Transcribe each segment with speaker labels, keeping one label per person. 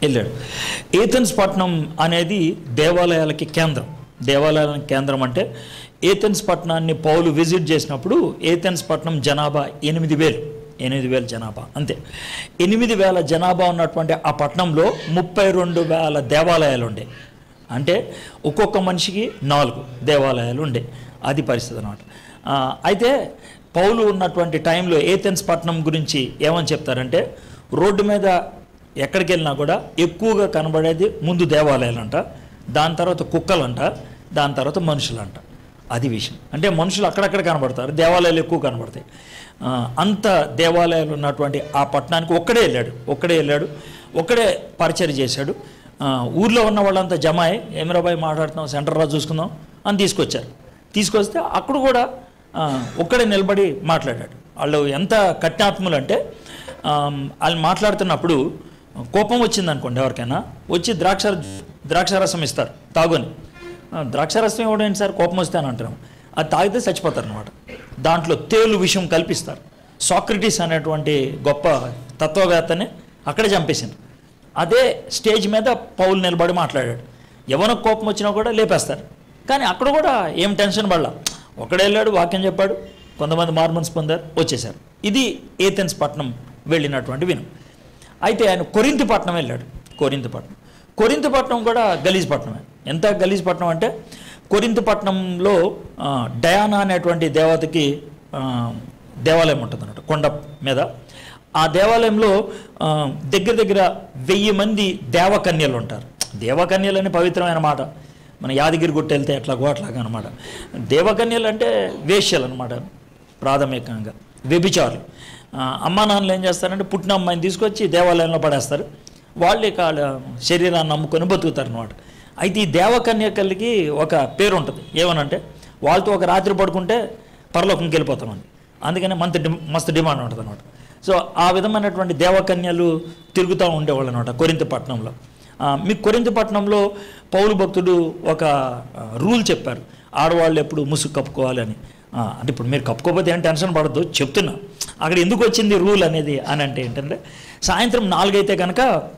Speaker 1: వెళ్ళాడు ఏథెన్స్ పట్టణం అనేది దేవాలయాలకి కేంద్రం దేవాలయాలకి కేంద్రం అంటే ఏథెన్స్ పట్టణాన్ని పౌలు విజిట్ చేసినప్పుడు ఏథెన్స్ పట్టణం జనాభా ఎనిమిది వేలు ఎనిమిది వేల జనాభా అంతే ఎనిమిది వేల జనాభా ఉన్నటువంటి ఆ పట్టణంలో ముప్పై రెండు వేల దేవాలయాలు ఉండే అంటే ఒక్కొక్క మనిషికి నాలుగు దేవాలయాలు ఉండే అది పరిస్థితి అనమాట అయితే పౌలు ఉన్నటువంటి టైంలో ఏథెన్స్ పట్టణం గురించి ఏమని చెప్తారంటే రోడ్డు మీద ఎక్కడికి వెళ్ళినా కూడా ఎక్కువగా కనబడేది ముందు దేవాలయాలంట దాని తర్వాత కుక్కలంట దాని తర్వాత మనుషులంట అది విషయం అంటే మనుషులు అక్కడక్కడ కనబడతారు దేవాలయాలు ఎక్కువ కనబడతాయి ఆ, అంత దేవాలయాలు ఉన్నటువంటి ఆ పట్టణానికి ఒక్కడే వెళ్ళాడు ఒక్కడే వెళ్ళాడు ఒక్కడే పరిచయం చేశాడు ఆ, ఊర్లో ఉన్న వాళ్ళంతా జమ అయ్యి ఏమిరాబాయ్ మాట్లాడుతున్నాం సెంటర్ రా చూసుకుందాం అని తీసుకొచ్చారు తీసుకొస్తే అక్కడ కూడా ఆ, ఒక్కడే నిలబడి మాట్లాడాడు వాళ్ళు ఎంత కఠినాత్ములు అంటే ఆ, వాళ్ళు మాట్లాడుతున్నప్పుడు కోపం వచ్చింది అనుకోండి ఎవరికైనా వచ్చి ద్రాక్ష ద్రాక్షారసం ఇస్తారు తాగుని ఆ, ద్రాక్షారసం ఇవ్వడం ఏంటి సార్ కోపం వస్తే అని అంటారు అది తాగితే చచ్చిపోతారు అనమాట దాంట్లో తేలు విషయం కల్పిస్తారు సాక్రటీస్ అనేటువంటి గొప్ప తత్వవేత్తని అక్కడే చంపేసింది అదే స్టేజ్ మీద పౌలు నిలబడి మాట్లాడాడు ఎవరికి కోపం వచ్చినా కూడా లేపేస్తారు కానీ అక్కడ కూడా ఏం టెన్షన్ పడలా ఒకడే వెళ్ళాడు వాక్యం చెప్పాడు కొంతమంది మార్మన్స్ పొందారు వచ్చేసారు ఇది ఏథెన్స్ పట్నం వెళ్ళినటువంటి వినం అయితే ఆయన కొరింతి పట్నం వెళ్ళాడు కొరింతి పట్నం కొరింతి పట్నం కూడా గలీజ్ పట్నమే ఎంత గలీజ్ పట్నం అంటే కొరింతి పట్నంలో ఆ, డయానా అనేటువంటి దేవతకి ఆ, దేవాలయం ఉంటుంది అన్నట్టు కొండ మీద ఆ దేవాలయంలో ఆ, దగ్గర దగ్గర వెయ్యి మంది దేవకన్యలు ఉంటారు దేవకన్యలు అని పవిత్రమైన మాట మన యాదగిరి గుట్ట వెళ్తే ఎట్లాగో అట్లాగా అనమాట దేవకన్యలు అంటే వేశ్యలు అనమాట ప్రాథమికంగా వ్యభిచారులు ఆ, అమ్మా నాన్నలు ఏం చేస్తారంటే పుట్టిన అమ్మాయిని తీసుకొచ్చి దేవాలయంలో పడేస్తారు వాళ్ళు ఇక వాళ్ళ శరీరాన్ని నమ్ముకొని బతుకుతారు అనమాట అయితే ఈ దేవకన్యకలకి ఒక పేరు ఉంటుంది ఏమనంటే వాళ్ళతో ఒక రాత్రి పడుకుంటే పరలోకంకి వెళ్ళిపోతామని అందుకని మంత్ డి మస్తు డిమాండ్ ఉంటుంది అనమాట సో ఆ విధమైనటువంటి దేవకన్యలు తిరుగుతూ ఉండేవాళ్ళు అనమాట కొరింత పట్టణంలో ఆ, మీకు కొరింత పట్టణంలో పౌలు భక్తుడు ఒక రూల్ చెప్పారు ఆడవాళ్ళు ఎప్పుడు ముసుగు కప్పుకోవాలని ఆ, అంటే ఇప్పుడు మీరు కప్పుకోకపోతే ఏం టెన్షన్ పడద్దు చెప్తున్నా అక్కడ ఎందుకు వచ్చింది రూల్ అనేది అని అంటే ఏంటంటే సాయంత్రం నాలుగైతే కనుక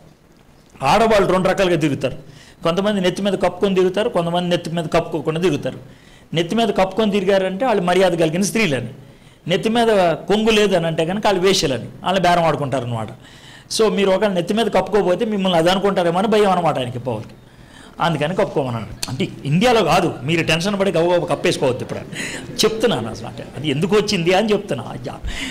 Speaker 1: ఆడవాళ్ళు రెండు రకాలుగా తిరుగుతారు కొంతమంది నెత్తి మీద కప్పుకొని తిరుగుతారు కొంతమంది నెత్తి మీద కప్పుకోకుండా తిరుగుతారు నెత్తి మీద కప్పుకొని తిరిగారంటే వాళ్ళు మర్యాద కలిగిన స్త్రీలని నెత్తి మీద కొంగు లేదని అంటే కనుక వాళ్ళు వేషలని వాళ్ళు బేరం ఆడుకుంటారు అనమాట సో మీరు ఒక నెత్తి మీద కప్పుకోకపోతే మిమ్మల్ని అది అనుకుంటారేమో అని భయం అనమాట ఆయనకి పౌల్కి అందుకని కప్పుకోమన్నాడు అంటే ఇండియాలో కాదు మీరు టెన్షన్ పడి గవ కప్పేసుకోవద్దు ఇప్పుడు చెప్తున్నాను అసలు అంటే అది ఎందుకు వచ్చింది అని చెప్తున్నా అయ్యా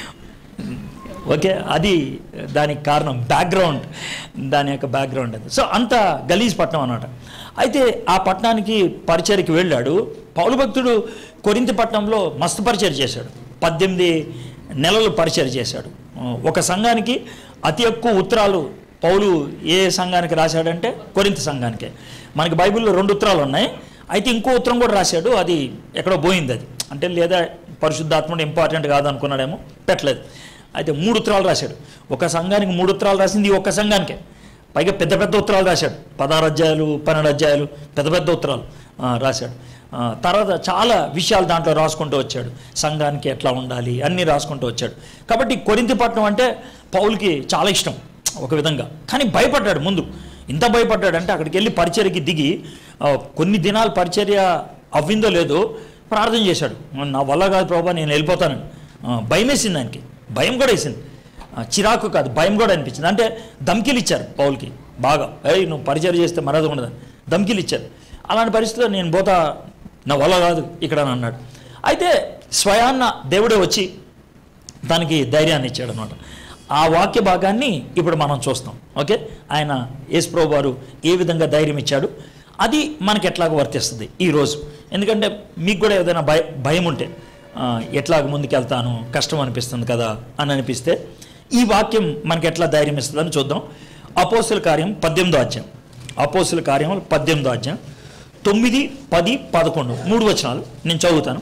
Speaker 1: ఓకే అది దానికి కారణం బ్యాక్గ్రౌండ్ దాని యొక్క బ్యాక్గ్రౌండ్ అది సో అంత గలీజ్ పట్నం అన్నమాట అయితే ఆ పట్టణానికి పరిచయకి వెళ్ళాడు పౌలు భక్తుడు కొరింత పట్టణంలో మస్తు పరిచయం చేశాడు పద్దెనిమిది నెలలు పరిచయం చేశాడు ఒక సంఘానికి అతి ఎక్కువ ఉత్తరాలు పౌలు ఏ సంఘానికి రాశాడంటే కొరింత సంఘానికే మనకి బైబిల్లో రెండు ఉత్తరాలు ఉన్నాయి అయితే ఇంకో ఉత్తరం కూడా రాశాడు అది ఎక్కడో పోయింది అది అంటే లేదా పరిశుద్ధాత్ముడు ఇంపార్టెంట్ కాదు అనుకున్నాడేమో పెట్టలేదు అయితే మూడు ఉత్తరాలు రాశాడు ఒక సంఘానికి మూడు ఉత్తరాలు రాసింది ఈ ఒక్క సంఘానికే పైగా పెద్ద పెద్ద ఉత్తరాలు రాశాడు పదహారు అధ్యాయాలు పన్నెండు అధ్యాయాలు పెద్ద పెద్ద ఉత్తరాలు ఆ, రాశాడు ఆ, తర్వాత చాలా విషయాలు దాంట్లో రాసుకుంటూ వచ్చాడు సంఘానికి ఎట్లా ఉండాలి అన్నీ రాసుకుంటూ వచ్చాడు కాబట్టి కొరింతిపట్నం అంటే పౌల్కి చాలా ఇష్టం ఒక విధంగా కానీ భయపడ్డాడు ముందు ఇంత భయపడ్డాడు అంటే అక్కడికి వెళ్ళి పరిచర్యకి దిగి ఆ, కొన్ని దినాలు పరిచర్య అవ్విందో లేదో ప్రార్థన చేశాడు నా వల్ల కాదు ప్రభా నేను వెళ్ళిపోతానని ఆ, భయం వేసింది ఆయనకి భయం కూడా వేసింది ఆ, చిరాకు కాదు భయం కూడా అనిపించింది అంటే ధమ్కిలు ఇచ్చారు పౌల్కి బాగా ఏయ్ నువ్వు పరిచయం చేస్తే మరది ఉండదని ధమ్కిలు ఇచ్చారు అలాంటి పరిస్థితిలో నేను పోతా నా వల్ల కాదు ఇక్కడ అని అన్నాడు అయితే స్వయాన్న దేవుడే వచ్చి దానికి ధైర్యాన్ని ఇచ్చాడు అనమాట ఆ వాక్య భాగాన్ని ఇప్పుడు మనం చూస్తాం ఓకే ఆయన యేసుప్రభు వారు ఏ విధంగా ధైర్యం ఇచ్చాడు అది మనకి ఎట్లాగ వర్తిస్తుంది ఈరోజు ఎందుకంటే మీకు కూడా ఏదైనా భయ భయం ఉంటే ఆ, ఎట్లాగ ముందుకెళ్తాను కష్టం అనిపిస్తుంది కదా అని అనిపిస్తే ఈ వాక్యం మనకి ఎట్లా ధైర్యం ఇస్తుందని చూద్దాం అపోస్తుల కార్యం పద్దెనిమిదో అధ్యాయం అపోస్తుల కార్యం పద్దెనిమిదో అధ్యాయం తొమ్మిది పది పదకొండు మూడు వచనాలు నేను చదువుతాను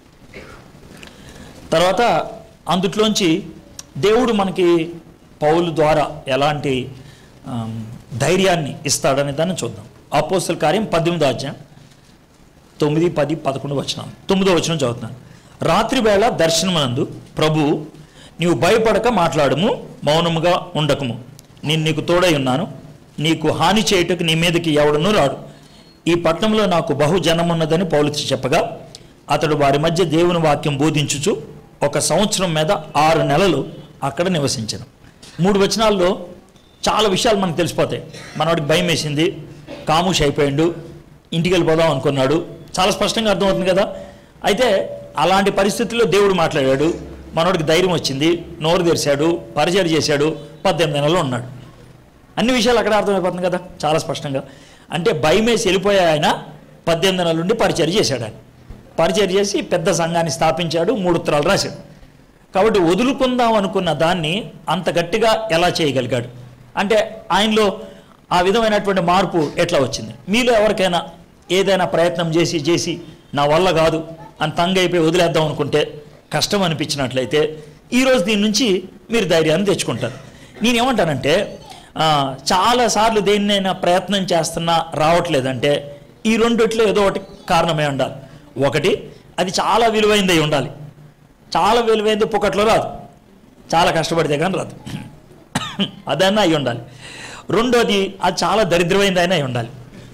Speaker 1: తర్వాత అందుట్లోంచి దేవుడు మనకి పౌలు ద్వారా ఎలాంటి ఆమ్, ధైర్యాన్ని ఇస్తాడనే దాన్ని చూద్దాం అపోస్తుల కార్యం పద్దెనిమిదో అధ్యాయం తొమ్మిది పది పదకొండు వచనాలు తొమ్మిదో వచనం చదువుతున్నాను రాత్రి వేళ దర్శనమనందు ప్రభు నీవు భయపడక మాట్లాడము మౌనముగా ఉండకము నేను నీకు తోడై ఉన్నాను నీకు హాని చేయుటకు నీ మీదకి ఎవడనూ రాడు ఈ పట్టణంలో నాకు బహు జనమున్నదని పౌలుచి చెప్పగా అతడు వారి మధ్య దేవుని వాక్యం బోధించుచు ఒక సంవత్సరం మీద ఆరు నెలలు అక్కడ నివసించను మూడు వచనాల్లో చాలా విషయాలు మనకు తెలిసిపోతాయి మనవాడికి భయం వేసింది కాముష్ అయిపోయిండు ఇంటికి వెళ్ళిపోదాం అనుకున్నాడు చాలా స్పష్టంగా అర్థమవుతుంది కదా అయితే అలాంటి పరిస్థితుల్లో దేవుడు మాట్లాడాడు మనోడికి ధైర్యం వచ్చింది నోరు తెరిచాడు పరిచయం చేశాడు పద్దెనిమిది నెలలు ఉన్నాడు అన్ని విషయాలు అక్కడ అర్థమైపోతుంది కదా చాలా స్పష్టంగా అంటే భయమేసి వెళ్ళిపోయే ఆయన పద్దెనిమిది నెలల నుండి పరిచయం చేశాడు ఆయన పరిచయం చేసి పెద్ద సంఘాన్ని స్థాపించాడు మూడు ఉత్తరాలు రాశాడు కాబట్టి వదులుకుందాం అనుకున్న దాన్ని అంత గట్టిగా ఎలా చేయగలిగాడు అంటే ఆయనలో ఆ విధమైనటువంటి మార్పు ఎట్లా వచ్చింది మీలో ఎవరికైనా ఏదైనా ప్రయత్నం చేసి చేసి నా వల్ల కాదు అని తంగైపోయి వదిలేద్దాం అనుకుంటే కష్టం అనిపించినట్లయితే ఈరోజు దీని నుంచి మీరు ధైర్యాన్ని తెచ్చుకుంటారు నేనేమంటానంటే ఆ, చాలాసార్లు దేన్నైనా ప్రయత్నం చేస్తున్నా రావట్లేదంటే ఈ రెండిట్లో ఏదో ఒకటి కారణమై ఉండాలి ఒకటి అది చాలా విలువైంది అయి ఉండాలి చాలా విలువైంది పుక్కట్లో రాదు చాలా కష్టపడితే కానీ రాదు అదన్నా అయి ఉండాలి రెండోది అది చాలా దరిద్రమైంది అయినా అయి ఉండాలి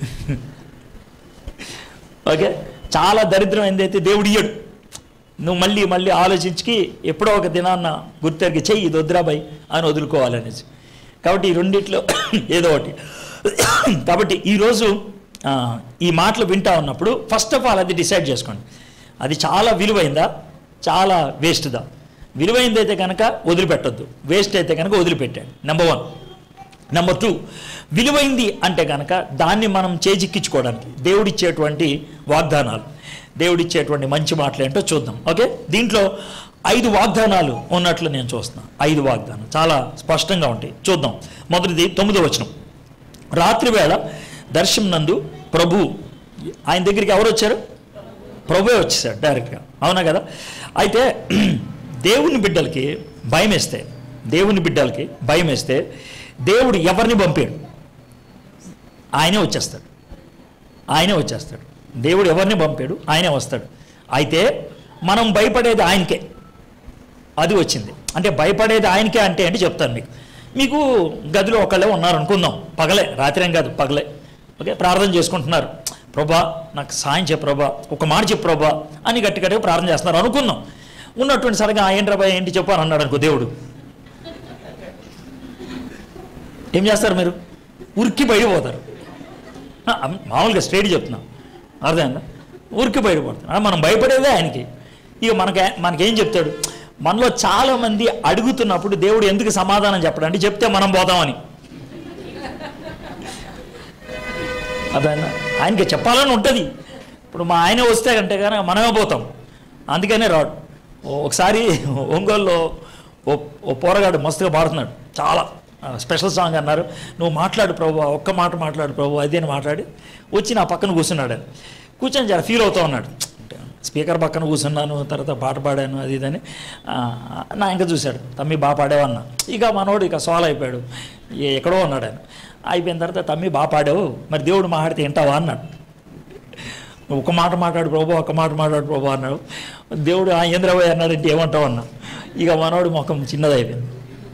Speaker 1: ఓకే చాలా దరిద్రమైంది అయితే దేవుడు ఇయ్యడు నువ్వు మళ్ళీ మళ్ళీ ఆలోచించి ఎప్పుడో ఒక దినాన్న గుర్తెరిగి చెయ్యి ఇది వద్దురాబాయ్ అని వదులుకోవాలనేసి కాబట్టి ఈ రెండిట్లో ఏదో ఒకటి కాబట్టి ఈరోజు ఆ, ఈ మాటలు వింటా ఉన్నప్పుడు ఫస్ట్ ఆఫ్ ఆల్ అది డిసైడ్ చేసుకోండి అది చాలా విలువైందా చాలా వేస్ట్దా విలువైంది అయితే కనుక వదిలిపెట్టొద్దు వేస్ట్ అయితే కనుక వదిలిపెట్టాడు నెంబర్ వన్ నెంబర్ టూ విలువైంది అంటే కనుక దాన్ని మనం చేజిక్కించుకోవడానికి దేవుడిచ్చేటువంటి వాగ్దానాలు దేవుడిచ్చేటువంటి మంచి మాటలు ఏంటో చూద్దాం ఓకే దీంట్లో ఐదు వాగ్దానాలు ఉన్నట్లు నేను చూస్తున్నాను ఐదు వాగ్దానాలు చాలా స్పష్టంగా ఉంటాయి చూద్దాం మొదటిది తొమ్మిదో వచనం రాత్రి వేళ దర్శనం నందు ప్రభు ఆయన దగ్గరికి ఎవరు వచ్చారు ప్రభువే వచ్చేసాడు డైరెక్ట్గా అవునా కదా అయితే దేవుని బిడ్డలకి భయం వేస్తే దేవుని బిడ్డలకి భయం వేస్తే దేవుడు ఎవరిని పంపాడు ఆయనే వచ్చేస్తాడు ఆయనే వచ్చేస్తాడు దేవుడు ఎవరిని పంపాడు ఆయనే వస్తాడు అయితే మనం భయపడేది ఆయనకే అది వచ్చింది అంటే భయపడేది ఆయనకే అంటే అంటే చెప్తాను మీకు మీకు గదిలో ఒకళ్ళే ఉన్నారు అనుకుందాం పగలే రాత్రి ఏం కాదు పగలే ఓకే ప్రార్థన చేసుకుంటున్నారు ప్రభా నాకు సాయం చెప్పు ప్రభా ఒక మాట చెప్పు ప్రభా అని గట్టి గట్టిగా ప్రార్థన చేస్తున్నారు అనుకుందాం ఉన్నటువంటి సరిగా ఏంటి రాబా ఏంటి చెప్పు అని అన్నాడు అనుకో దేవుడు ఏం చేస్తారు మీరు ఉరికి బయటపోతారు ఆ, మామూలుగా స్ట్రైట్ చెప్తున్నా అర్థమైందా ఉరికి బయటపడతారు ఆ, మనం భయపడేదే ఆయనకి ఇక మనకి మనకేం చెప్తాడు మనలో చాలామంది అడుగుతున్నప్పుడు దేవుడు ఎందుకు సమాధానం చెప్పడం అంటే చెప్తే మనం పోతామని అదైనా ఆయనకి చెప్పాలని ఉంటుంది ఇప్పుడు మా ఆయన వస్తే అంటే కానీ మనమే పోతాం అందుకనే రాడు ఓ- ఒకసారి ఒంగోలులో ఓ ఓ పోరగాడు మస్తుగా పాడుతున్నాడు చాలా ఆ, స్పెషల్ సాంగ్ అన్నారు నువ్వు మాట్లాడు ప్రభు ఒక్క మాట మాట్లాడు ప్రభు అది అని మాట్లాడి వచ్చి నా పక్కన కూర్చున్నాడు ఆయన కూర్చొని జర ఫీల్ అవుతూ ఉన్నాడు అంటే స్పీకర్ పక్కన కూర్చున్నాను తర్వాత పాట పాడాను అది ఇదని ఆ, నా ఇంకా చూశాడు తమ్మి బాగా పాడేవన్నా ఇక మనోడు ఇక సాల్వ్ అయిపోయాడు ఏ- ఎక్కడో ఉన్నాడు ఆయన అయిపోయిన తర్వాత తమ్మి బాగా పాడావు మరి దేవుడు మాట్లాడితే వింటావా అన్నాడు నువ్వు ఒక మాట మాట్లాడు ప్రభు ఒక మాట మాట్లాడు ప్రభు అన్నాడు దేవుడు ఆ ఏంద్రబాయ్ అన్నాడంటే ఏమంటావు అన్నా ఇక మనోడు ముఖం చిన్నదైపోయింది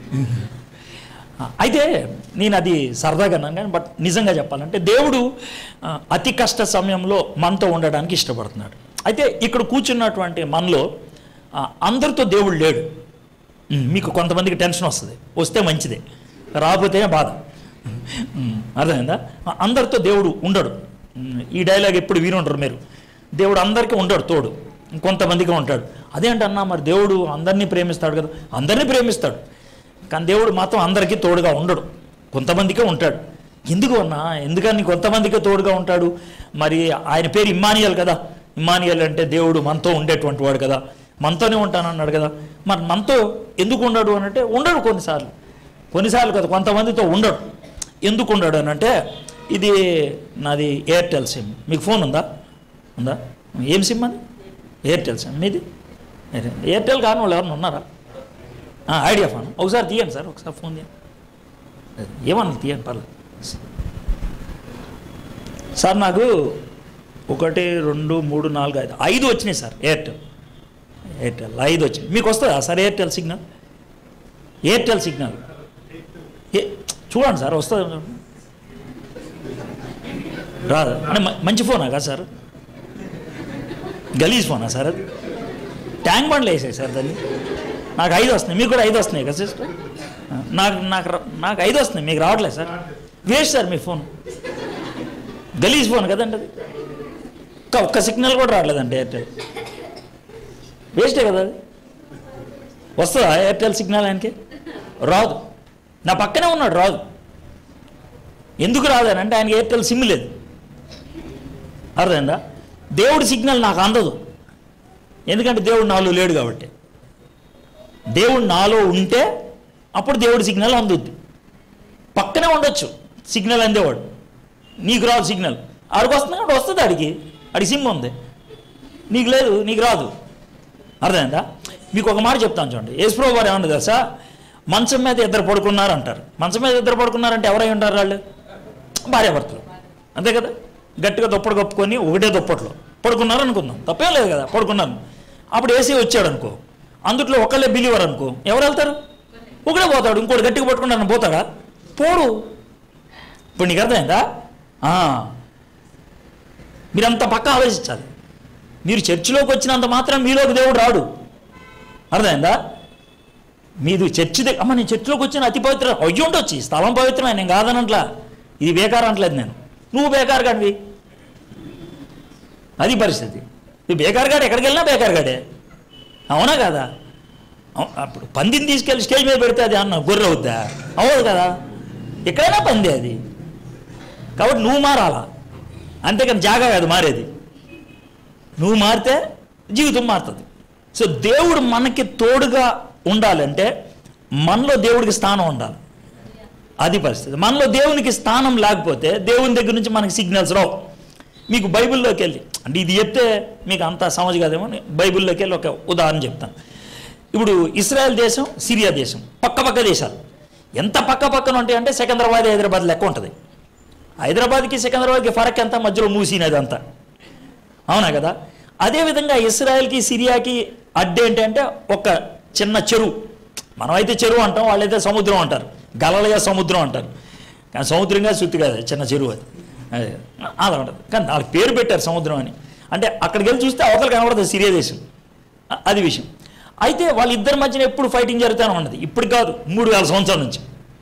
Speaker 1: అయితే నేను అది సరదాగా అన్నాను కానీ బట్ నిజంగా చెప్పాలంటే దేవుడు ఆ, అతి కష్ట సమయంలో మనతో ఉండడానికి ఇష్టపడుతున్నాడు అయితే ఇక్కడ కూర్చున్నటువంటి మనలో ఆ, అందరితో దేవుడు లేడు ఉమ్, మీకు కొంతమందికి టెన్షన్ వస్తుంది వస్తే మంచిదే రాకపోతేనే బాధ ఉమ్, అర్థమైందా ఆ, అందరితో దేవుడు ఉండడు ఉమ్, ఈ డైలాగ్ ఎప్పుడు వినుంటారు మీరు దేవుడు అందరికీ ఉండడు తోడు కొంతమందికి ఉంటాడు అదేంటన్నా మరి దేవుడు అందరినీ ప్రేమిస్తాడు కదా అందరినీ ప్రేమిస్తాడు కానీ దేవుడు మాత్రం అందరికీ తోడుగా ఉండడు కొంతమందికే ఉంటాడు ఎందుకు అన్నా ఎందుకని కొంతమందికే తోడుగా ఉంటాడు మరి ఆయన పేరు ఇమ్మానియల్ కదా ఇమ్మానియల్ అంటే దేవుడు మనతో ఉండేటువంటి వాడు కదా మనతోనే ఉంటానన్నాడు కదా మరి మనతో ఎందుకు ఉండడు అని అంటే ఉండడు కొన్నిసార్లు కొన్నిసార్లు కదా కొంతమందితో ఉండడు ఎందుకు ఉండడు అని అంటే ఇది నాది ఎయిర్టెల్ సిమ్ మీకు ఫోన్ ఉందా ఉందా ఏం సిమ్ అది ఎయిర్టెల్ సిమ్ మీది ఎయిర్టెల్ కాని వాళ్ళు ఎవరైనా ఉన్నారా ఆ, ఐడియా ఫోన్ ఒకసారి తీయండి సార్ ఒకసారి ఫోన్ తీయండి ఏమన్నా తీయండి పర్లేదు సార్ నాకు ఒకటి రెండు మూడు నాలుగు ఐదు ఐదు వచ్చినాయి సార్ ఎయిర్టెల్ ఎయిర్టెల్ ఐదు వచ్చినాయి మీకు వస్తుందా sir Airtel signal Airtel signal ఏ చూడండి సార్ వస్తుంది రాదు అంటే మ- మంచి ఫోనా కదా సార్ గలీజ్ ఫోనా సార్ అది ట్యాంక్ బండ్లు వేసాయి సార్ దాన్ని నాకు ఐదు వస్తున్నాయి మీకు కూడా ఐదు వస్తున్నాయి కదా సిస్టర్ నాకు నాకు రా- నాకు ఐదు వస్తున్నాయి మీకు రావట్లేదు సార్ వేస్ట్ సార్ మీ ఫోన్ గలీజ్ ఫోన్ కదండి అది ఒక్క ఒక్క సిగ్నల్ కూడా రావట్లేదండి ఎయిర్టెల్ వేస్టే కదా అది వస్తుందా ఎయిర్టెల్ సిగ్నల్ ఆయనకి రాదు నా పక్కనే ఉన్నాడు రాదు ఎందుకు రాదని అంటే ఆయనకి ఎయిర్టెల్ సిమ్ లేదు అర్థమైందా దేవుడి సిగ్నల్ నాకు అందదు ఎందుకంటే దేవుడు నాలో లేడు కాబట్టి దేవుడు నాలో ఉంటే అప్పుడు దేవుడి సిగ్నల్ అందుద్ది పక్కనే ఉండొచ్చు సిగ్నల్ అందేవాడు నీకు రాదు సిగ్నల్ ఆడికి వస్తుంది కాబట్టి వస్తుంది ఆడికి ఆడికి సిమ్ ఉంది నీకు లేదు నీకు రాదు అర్థమైందా మీకు ఒక మాట చెప్తాను చూడండి యేసుప్రభు వారు ఏమన్నా తెలుసా మంచం మీద ఇద్దరు పడుకున్నారు అంటారు మంచం మీద ఇద్దరు పడుకున్నారంటే ఎవరై ఉంటారు వాళ్ళు భార్యాభర్తలు అంతే కదా గట్టిగా దుప్పటి కప్పుకొని ఒకటే దుప్పట్లో పడుకున్నారు అనుకుందాం తప్పేం లేదు కదా పడుకున్నారు అప్పుడు ఏసీ వచ్చాడు అనుకో అందుట్లో ఒకళ్ళే బిలీవర్ అనుకో ఎవరు వెళ్తారు ఒకడే పోతాడు ఇంకోటి గట్టిగా పట్టుకుంటాను పోతాడా పోడు ఇప్పుడు నీకు అర్థమైందా ఆ. మీరంత పక్క ఆలోచించాలి మీరు చర్చిలోకి వచ్చినంత మాత్రం మీలోకి దేవుడు రాడు అర్థమైందా మీది చర్చి దగ్గర అమ్మ నేను చర్చిలోకి వచ్చిన అతి పవిత్ర అయ్యి ఉండొచ్చు ఈ స్థలం పవిత్రమే నేను కాదనట్లా ఇది బేకార్ అనట్లేదు నేను నువ్వు బేకార్ కాడివి అది పరిస్థితి ఈ బేకార్ గాడు ఎక్కడికి వెళ్ళినా బేకార్ గాడే అవునా కదా అవు- అప్పుడు పందిని తీసుకెళ్ళి స్టేజ్ మీద పెడితే అది అన్న గొర్రె అవుద్దా అవ్వదు కదా ఎక్కడైనా పంది అది కాబట్టి నువ్వు మారాలా అంతేకాని జాగా కాదు మారేది నువ్వు మారితే జీవితం మారుతుంది సో దేవుడు మనకి తోడుగా ఉండాలంటే మనలో దేవుడికి స్థానం ఉండాలి అది పరిస్థితి మనలో దేవునికి స్థానం లేకపోతే దేవుని దగ్గర నుంచి మనకి సిగ్నల్స్ రావు మీకు బైబిల్లోకి వెళ్ళి అంటే ఇది చెప్తే మీకు అంత సమజ్ కాదేమో నేను బైబిల్లోకి వెళ్ళి ఒక ఉదాహరణ చెప్తాను ఇప్పుడు ఇస్రాయెల్ దేశం సిరియా దేశం పక్క పక్క దేశాలు ఎంత పక్క పక్కన ఉంటాయి అంటే సికింద్రాబాద్ హైదరాబాద్ లెక్క ఉంటుంది హైదరాబాద్కి సికింద్రాబాద్కి ఫరక్ ఎంత మధ్యలో మూసినది అంతా అవునా కదా అదేవిధంగా ఇస్రాయెల్కి సిరియాకి అడ్డు ఏంటంటే ఒక చిన్న చెరువు మనమైతే చెరువు అంటాం వాళ్ళైతే సముద్రం అంటారు గలలయ సముద్రం అంటారు కానీ సముద్రంగా సుత్తి కాదు అది చిన్న చెరువు అది అదే అలా ఉంటుంది కానీ వాళ్ళకి పేరు పెట్టారు సముద్రం అని అంటే అక్కడికి వెళ్ళి చూస్తే అవతల కనబడుతుంది సిరియా దేశం అ- అది విషయం అయితే వాళ్ళిద్దరి మధ్యన ఎప్పుడు ఫైటింగ్ జరుగుతూనే ఉన్నది ఇప్పుడు కాదు మూడు వేల సంవత్సరాల నుంచి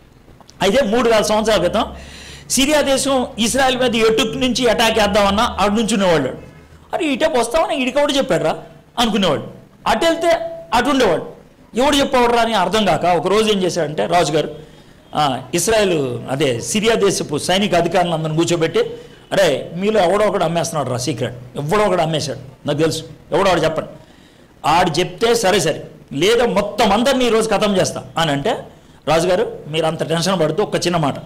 Speaker 1: అయితే మూడు వేల సంవత్సరాల క్రితం సిరియా దేశం ఇస్రాయల్ మీద ఎటుక్ నుంచి అటాక్ చేద్దామన్నా అటు నుంచి ఉండేవాళ్ళు అరే ఇటేపు వస్తామని ఇడికవుడు చెప్పాడురా అనుకునేవాడు అటు వెళ్తే అటు ఉండేవాడు ఎవడు చెప్పేవాడు అని అర్థం కాక ఒక రోజు ఏం చేశాడంటే రాజుగారు ఆ, ఇస్రాయల్ అదే సిరియా దేశపు సైనిక అధికారులను అందరిని కూర్చోబెట్టి అరే మీలో ఎవడో ఒకడు అమ్మేస్తున్నాడు రా సీక్రెట్ ఎవడో ఒకడు అమ్మేశాడు నాకు తెలుసు ఎవడో ఒకడు చెప్పండి ఆడు చెప్తే సరే సరే లేదా మొత్తం అందరినీ ఈరోజు ఖతం చేస్తా అని అంటే రాజుగారు మీరు అంత టెన్షన్ పడుతూ ఒక చిన్న మాట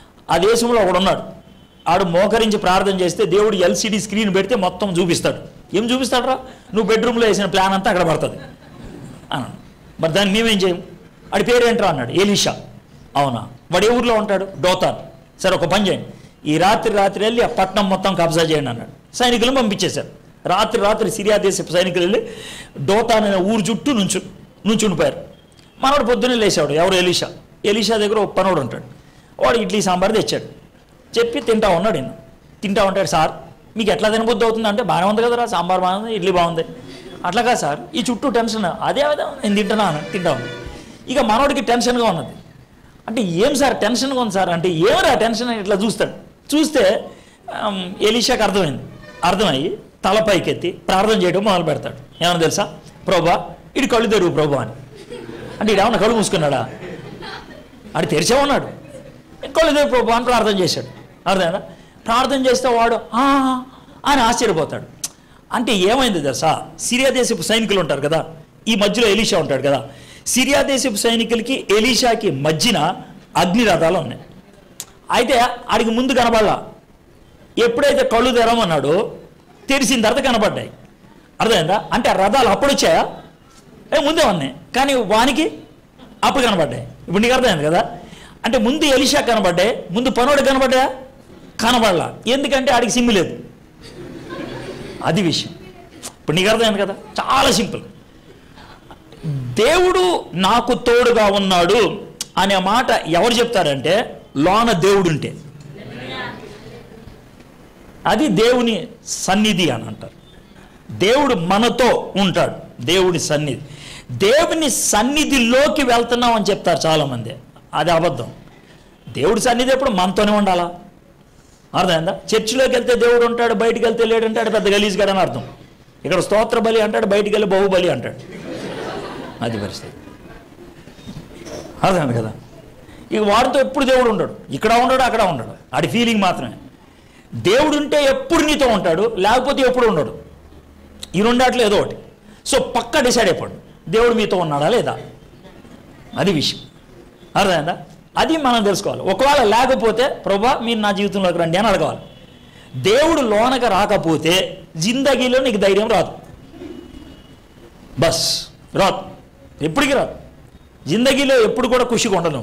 Speaker 1: ఆ దేశంలో ఒకడు ఉన్నాడు ఆడు మోకరించి ప్రార్థన చేస్తే దేవుడు ఎల్సిడి స్క్రీన్ పెడితే మొత్తం చూపిస్తాడు ఏం చూపిస్తాడు రా నువ్వు బెడ్రూమ్లో వేసిన ప్లాన్ అంతా అక్కడ పడుతుంది అన్నాడు మరి దాన్ని మేమేం చేయం ఆడి పేరు ఏంట్రా అన్నాడు ఎలీషా అవునా వాడు ఏ ఊర్లో ఉంటాడు డోతాన్ సరే ఒక పని చేయండి ఈ రాత్రి రాత్రి వెళ్ళి ఆ పట్నం మొత్తం కబ్జా చేయండి అన్నాడు సైనికులు పంపించేశారు రాత్రి రాత్రి సిరియా దేశపు సైనికులు వెళ్ళి డోతాన్ అనే ఊరు చుట్టూ నుంచు నుంచుండిపోయారు మనవాడు పొద్దున్నే లేచాడు ఎవరు ఎలీషా ఎలీషా దగ్గర ఒక పనోడు ఉంటాడు వాడు ఇడ్లీ సాంబార్ తెచ్చాడు చెప్పి తింటా ఉన్నాడు నేను తింటా ఉంటాడు సార్ మీకు ఎట్లా తినబుద్ధి అవుతుంది అంటే బాగానే ఉంది కదరా సాంబార్ బాగుంది ఇడ్లీ బాగుంది అట్లా కాదు సార్ ఈ చుట్టూ టెన్షన్ అదే అదే నేను తింటున్నాను తింటా ఉంది ఇక మనోడికి టెన్షన్గా ఉన్నది అంటే ఏం సార్ టెన్షన్గా ఉంది సార్ అంటే ఏమరా టెన్షన్ అని ఇట్లా చూస్తాడు చూస్తే ఆమ్, ఎలీషాకి అర్థమైంది అర్థమయ్యి తల పైకెత్తి ప్రార్థన చేయడం మొదలు పెడతాడు ఏమన్నా తెలుసా ప్రభా ఇటు కళ్ళు తెరువు ప్రభా అని అంటే ఇడు ఏమన్నా కళ్ళు మూసుకున్నాడా ఆడు తెరిచే ఉన్నాడు కళ్ళు తెరువు ప్రభా అని ప్రార్థన చేశాడు అర్థమైనా ప్రార్థన చేస్తే వాడు "ఆ" అని ఆశ్చర్యపోతాడు అంటే ఏమైంది తెలుసా సిరియా దేశపు సైనికులు ఉంటారు కదా ఈ మధ్యలో ఎలీషా ఉంటాడు కదా సిరియా దేశపు సైనికులకి ఎలీషాకి మధ్యన అగ్ని రథాలు ఉన్నాయి అయితే ఆడికి ముందు కనబడాల ఎప్పుడైతే కళ్ళు తెరవమన్నాడో తెరిసిన తర్వాత కనబడ్డాయి అర్థమైందా అంటే ఆ రథాలు అప్పుడు వచ్చాయా ఏ ముందే ఉన్నాయి కానీ వానికి అప్పుడు కనబడ్డాయి ఇప్పుడు నీకు అర్థమైంది కదా అంటే ముందు ఎలిషా కనబడ్డాయి ముందు పనోడు కనబడ్డాయా కనబడలా ఎందుకంటే ఆడికి సిమ్ము లేదు అది విషయం ఇప్పుడు నీకు అర్థమైంది కదా చాలా సింపుల్ దేవుడు నాకు తోడుగా ఉన్నాడు అనే మాట ఎవరు చెప్తారంటే లోన దేవుడు ఉంటే అది దేవుని సన్నిధి అని అంటారు దేవుడు మనతో ఉంటాడు దేవుడి సన్నిధి దేవుని సన్నిధిలోకి వెళ్తున్నాం అని చెప్తారు చాలామంది అది అబద్ధం దేవుడి సన్నిధి ఎప్పుడు మనతోనే ఉండాలా అర్థమైందా చర్చిలోకి వెళ్తే దేవుడు ఉంటాడు బయటికి వెళ్తే లేడంటాడు పెద్ద గలీజ్గాడు అని అర్థం ఇక్కడ స్తోత్ర బలి అంటాడు బయటికి వెళ్ళి బాహుబలి అంటాడు అది పరిస్థితి అర్థమైంది కదా ఇక వాడితో ఎప్పుడు దేవుడు ఉండడు ఇక్కడ ఉండడు అక్కడ ఉండడు ఆడి ఫీలింగ్ మాత్రమే దేవుడు ఉంటే ఎప్పుడు నీతో ఉంటాడు లేకపోతే ఎప్పుడు ఉండడు ఈ రెండాట్లో ఏదో ఒకటి సో పక్క డిసైడ్ అయిపోండి దేవుడు మీతో ఉన్నాడా లేదా అది విషయం అర్థమైందా అది మనం తెలుసుకోవాలి ఒకవేళ లేకపోతే ప్రభా మీరు నా జీవితంలోకి రండి అని అడగాలి దేవుడు లోనక రాకపోతే జిందగీలో నీకు ధైర్యం రాదు బస్ రాదు ఎప్పటికీ రాదు జిందగీలో ఎప్పుడు కూడా ఖుషిగా ఉండను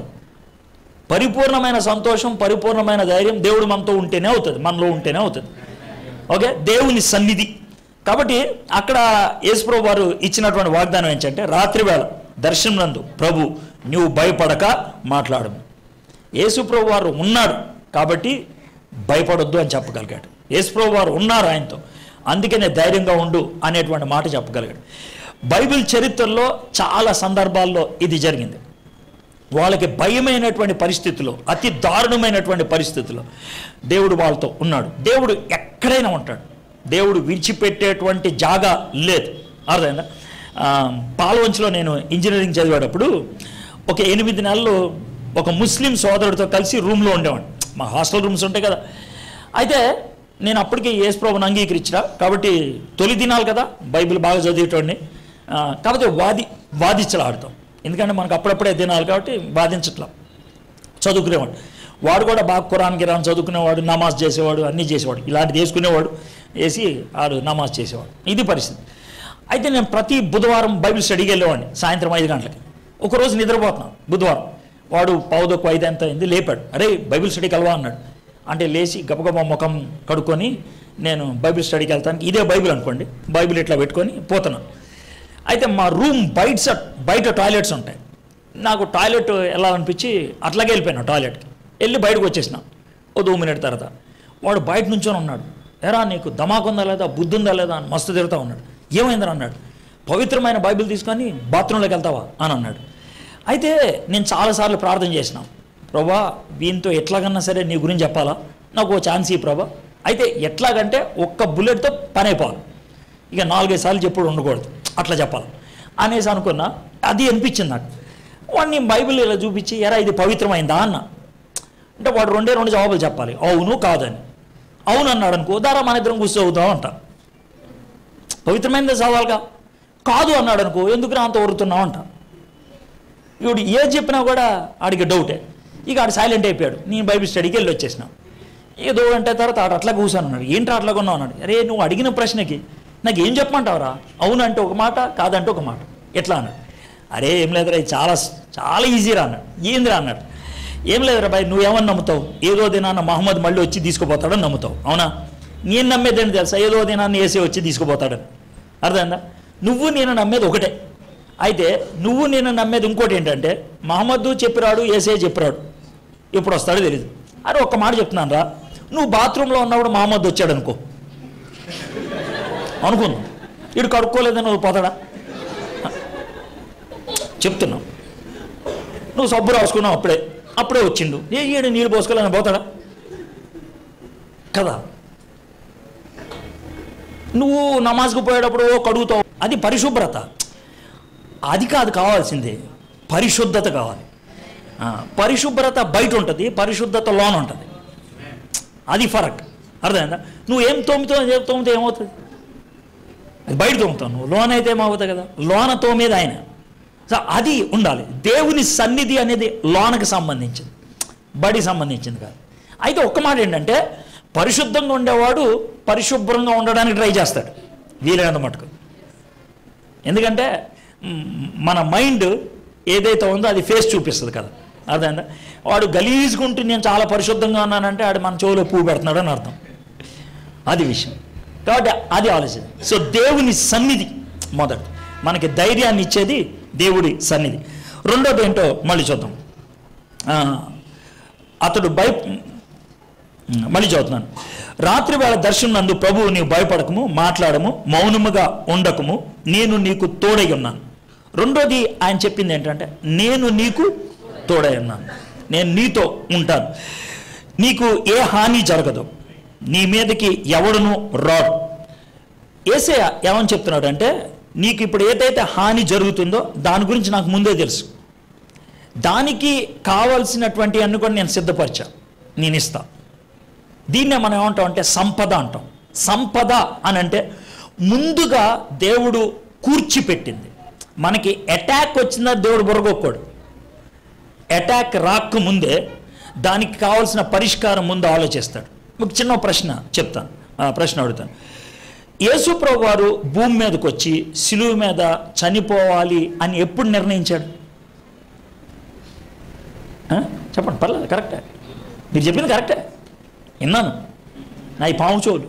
Speaker 1: పరిపూర్ణమైన సంతోషం పరిపూర్ణమైన ధైర్యం దేవుడు మనతో ఉంటేనే అవుతుంది మనలో ఉంటేనే అవుతుంది ఓకే దేవుని సన్నిధి కాబట్టి అక్కడ యేసుప్రభు వారు ఇచ్చినటువంటి వాగ్దానం ఏంటంటే రాత్రివేళ దర్శనందు ప్రభు నువ్వు భయపడక మాట్లాడు యేసుప్రభు వారు ఉన్నాడు కాబట్టి భయపడొద్దు అని చెప్పగలిగాడు యేసుప్రభు వారు ఉన్నారు ఆయనతో అందుకనే ధైర్యంగా ఉండు అనేటువంటి మాట చెప్పగలిగాడు బైబిల్ చరిత్రలో చాలా సందర్భాల్లో ఇది జరిగింది వాళ్ళకి భయమైనటువంటి పరిస్థితుల్లో అతి దారుణమైనటువంటి పరిస్థితుల్లో దేవుడు వాళ్ళతో ఉన్నాడు దేవుడు ఎక్కడైనా ఉంటాడు దేవుడు విడిచిపెట్టేటువంటి జాగా లేదు అర్థమైందా ఆ, పాలవంచిలో నేను ఇంజనీరింగ్ చదివేటప్పుడు ఒక ఎనిమిది నెలలు ఒక ముస్లిం సోదరుడితో కలిసి రూమ్లో ఉండేవాడిని మా హాస్టల్ రూమ్స్ ఉంటాయి కదా అయితే నేను అప్పటికే యేసు ప్రభుని అంగీకరించిన కాబట్టి తొలి దినాలు కదా బైబిల్ బాగా చదివేటోడిని ఆ, కాకపోతే వాది వాదించలాడతాం ఎందుకంటే మనకు అప్పుడప్పుడే దినాలు కాబట్టి వాదించట్లా చదువుకునేవాడు వాడు కూడా బాగా ఖురాన్ గిరాన్ చదువుకునేవాడు నమాజ్ చేసేవాడు అన్నీ చేసేవాడు ఇలాంటిది వేసుకునేవాడు వేసి ఆడు నమాజ్ చేసేవాడు ఇది పరిస్థితి అయితే నేను ప్రతి బుధవారం బైబిల్ స్టడీకి వెళ్ళేవాడిని సాయంత్రం ఐదు గంటలకి ఒకరోజు నిద్రపోతున్నాను బుధవారం వాడు పావుదొక్కు ఐదు ఎంత అయింది లేపాడు అరే బైబిల్ స్టడీకి వెళ్ళవా అన్నాడు అంటే లేచి గబగబా ముఖం కడుక్కొని నేను బైబిల్ స్టడీకి వెళ్తాను ఇదే బైబిల్ అనుకోండి బైబిల్ ఇట్లా పెట్టుకొని పోతున్నాను అయితే మా రూమ్ బయట స- బయట టాయిలెట్స్ ఉంటాయి నాకు టాయిలెట్ వెళ్ళాలనిపించి అట్లాగే వెళ్ళిపోయాను టాయిలెట్కి వెళ్ళి బయటకు వచ్చేసిన ఓ టూ మినిట్ తర్వాత వాడు బయట నుంచొని ఉన్నాడు ఎరా నీకు ధమాకు ఉందా లేదా బుద్ధి ఉందా లేదా అని మస్తు తిరుగుతా ఉన్నాడు ఏమైందని అన్నాడు పవిత్రమైన బైబిల్ తీసుకొని బాత్రూంలోకి వెళ్తావా అని అన్నాడు అయితే నేను చాలాసార్లు ప్రార్థన చేసిన ప్రభా వీనితో ఎట్లాగన్నా సరే నీ గురించి చెప్పాలా నాకు ఓ ఛాన్స్ ఈ ప్రభా అయితే ఎట్లాగంటే ఒక్క బుల్లెట్తో పని అయిపోవాలి ఇక నాలుగైదు సార్లు చెప్పుడు ఉండకూడదు అట్లా చెప్పాలి అనేసి అనుకున్నా అది అనిపించింది నాకు వాడిని బైబిల్ ఇలా చూపించి ఎరా ఇది పవిత్రమైందా అన్న అంటే వాడు రెండే రెండు జవాబులు చెప్పాలి అవును కాదని అవును అన్నాడు అనుకో దారా మన ఇద్దరం కూర్చో అవుతాం అంట పవిత్రమైనదే చదవాలిగా కాదు అన్నాడు అనుకో ఎందుకు అంత ఒరుతున్నావు అంట ఇప్పుడు ఏది చెప్పినా కూడా ఆడికి డౌటే ఇక ఆడు సైలెంట్ అయిపోయాడు నేను బైబిల్ స్టడీకి వెళ్ళి వచ్చేసిన ఏదో అంటే తర్వాత ఆడు అట్లా కూర్చొని అన్నాడు ఏంటి అట్లా కొన్నావు అన్నాడు అరే నువ్వు అడిగిన ప్రశ్నకి నాకు ఏం చెప్పమంటావురా అవునంటే ఒక మాట కాదంటే ఒక మాట ఎట్లా అన్నాడు అరే ఏం లేదురా ఇది చాలా చాలా ఈజీరా అన్నాడు ఏందిరా అన్నాడు ఏం లేదురా బాయ్ నువ్వేమని నమ్ముతావు ఏదో దినాన్న మహమ్మద్ మళ్ళీ వచ్చి తీసుకుపోతాడని నమ్ముతావు అవునా నేను నమ్మేదేంటి తెలుసా ఏదో దినాన్ని ఏసీ వచ్చి తీసుకుపోతాడని అర్థమైందా నువ్వు నేను నమ్మేది ఒకటే అయితే నువ్వు నేను నమ్మేది ఇంకోటి ఏంటంటే మహమ్మద్ చెప్పిరాడు ఏసే చెప్పిరాడు ఎప్పుడు వస్తాడో తెలియదు అరే ఒక్క మాట చెప్తున్నాను రా నువ్వు బాత్రూంలో ఉన్నప్పుడు మహమ్మద్ వచ్చాడు అనుకో అనుకుందాం ఇడు కడుక్కోలేదని నువ్వు పోతాడా చెప్తున్నావు నువ్వు సబ్బు రాసుకున్నావు అప్పుడే అప్పుడే వచ్చిండు ఏ ఈడు నీళ్ళు పోసుకోలేని పోతాడా కదా నువ్వు నమాజ్కు పోయేటప్పుడు ఓ కడుగుతావు అది పరిశుభ్రత అది కాదు కావాల్సింది పరిశుద్ధత కావాలి ఆ, పరిశుభ్రత బయట ఉంటుంది పరిశుద్ధత లోన ఉంటుంది అది ఫరక్ అర్థమైందా నువ్వు ఏం తోమితో తోమితే ఏమవుతుంది అది బయట తోముతావు నువ్వు లోన అయితే ఏమవుతుంది కదా లోన తోమేది ఆయన సో అది ఉండాలి దేవుని సన్నిధి అనేది లోనకు సంబంధించింది బడి సంబంధించింది కాదు అయితే ఒక్క మాట ఏంటంటే పరిశుద్ధంగా ఉండేవాడు పరిశుభ్రంగా ఉండడానికి ట్రై చేస్తాడు వీలైనంత మటుకు ఎందుకంటే మ్, మన మైండ్ ఏదైతే ఉందో అది ఫేస్ చూపిస్తుంది కదా అర్థమైందా వాడు గలీజుకుంటూ నేను చాలా పరిశుద్ధంగా ఉన్నానంటే ఆడు మన చెవులో పువ్వు పెడుతున్నాడు అని అర్థం అది విషయం కాబట్టి అది ఆలోచన సో దేవుని సన్నిధి మొదటి మనకి ధైర్యాన్ని ఇచ్చేది దేవుడి సన్నిధి రెండోది ఏంటో మళ్ళీ చూద్దాం ఆ, అతడు భయ ఉమ్, మళ్ళీ చదువుతున్నాను రాత్రి వేళ దర్శనం నందు ప్రభువు నీవు భయపడకము మాట్లాడము మౌనముగా ఉండకము నేను నీకు తోడై ఉన్నాను రెండోది ఆయన చెప్పింది ఏంటంటే నేను నీకు తోడై ఉన్నాను నేను నీతో ఉంటాను నీకు ఏ హాని జరగదు నీ మీదకి ఎవడును రాడు ఏసే ఏమని చెప్తున్నాడు అంటే నీకు ఇప్పుడు ఏదైతే హాని జరుగుతుందో దాని గురించి నాకు ముందే తెలుసు దానికి కావలసినటువంటి అన్ని కూడా నేను సిద్ధపరిచా నేను ఇస్తా దీన్నే మనం ఏమంటాం అంటే సంపద అంటాం సంపద అని అంటే ముందుగా దేవుడు కూర్చిపెట్టింది మనకి అటాక్ వచ్చిందా దేవుడు బుర్రగొక్కోడు అటాక్ రాక ముందే దానికి కావాల్సిన పరిష్కారం ముందు ఆలోచిస్తాడు ఒక చిన్న ప్రశ్న చెప్తాను ఆ, ప్రశ్న అడుగుతాను యేసుప్రభు వారు భూమి మీదకి వచ్చి సిలువు మీద చనిపోవాలి అని ఎప్పుడు నిర్ణయించాడు ఆ? చెప్పండి పర్లేదు కరెక్టే మీరు చెప్పింది కరెక్టే విన్నాను నా ఈ పాము చెవులు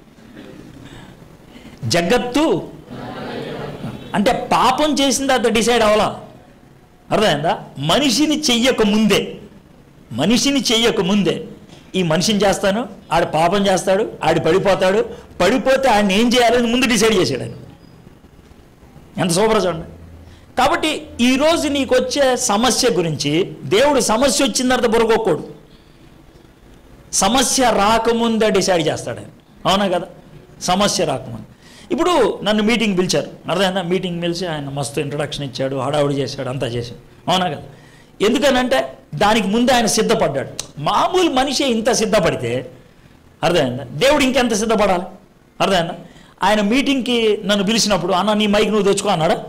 Speaker 1: జగత్తు అంటే పాపం చేసిన తర్వాత డిసైడ్ అవ్వాలా అర్థమైందా మనిషిని చెయ్యక ముందే మనిషిని చెయ్యక ముందే ఈ మనిషిని చేస్తాను ఆడు పాపం చేస్తాడు ఆడు పడిపోతాడు పడిపోతే ఆయన ఏం చేయాలని ముందు డిసైడ్ చేశాడు ఆయన ఎంత సూపర్ చూడండి కాబట్టి ఈరోజు నీకు వచ్చే సమస్య గురించి దేవుడు సమస్య వచ్చిన తర్వాత బురగొక్కోడు సమస్య రాకముందే డిసైడ్ చేస్తాడు ఆయన అవునా కదా సమస్య రాకముందు ఇప్పుడు నన్ను మీటింగ్ పిలిచారు అర్థమైందా మీటింగ్ పిలిచి ఆయన మస్తు ఇంట్రడక్షన్ ఇచ్చాడు హడావుడి చేశాడు అంతా చేశాడు అవునా కదా ఎందుకనంటే దానికి ముందే ఆయన సిద్ధపడ్డాడు మామూలు మనిషి ఇంత సిద్ధపడితే అర్థమైందా దేవుడు ఇంకెంత సిద్ధపడాలి అర్థమైందా ఆయన మీటింగ్కి నన్ను పిలిచినప్పుడు అన్న నీ మైక్ నువ్వు తెచ్చుకో అన్నాడా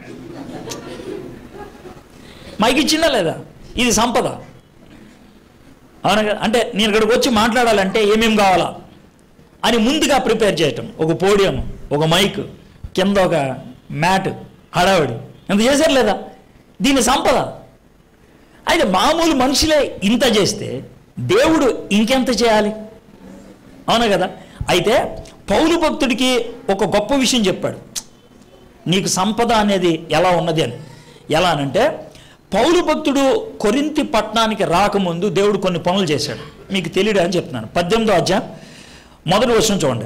Speaker 1: మైక్ ఇచ్చిందా లేదా ఇది సంపద అవునా కదా అంటే నేను ఇక్కడికి వచ్చి మాట్లాడాలంటే ఏమేం కావాలా అని ముందుగా ప్రిపేర్ చేయటం ఒక పోడియం ఒక మైక్ కింద ఒక మ్యాట్ హడావిడి ఎంత చేశారు లేదా దీని సంపద అయితే మామూలు మనుషులే ఇంత చేస్తే దేవుడు ఇంకెంత చేయాలి అవునా కదా అయితే పౌలు భక్తుడికి ఒక గొప్ప విషయం చెప్పాడు నీకు సంపద అనేది ఎలా ఉన్నది అని ఎలా అనంటే పౌలు భక్తుడు కొరింతి పట్టణానికి రాకముందు దేవుడు కొన్ని పనులు చేశాడు మీకు తెలియదు అని చెప్తున్నాను పద్దెనిమిదో అధ్యాయం మొదటి వర్షం చూడండి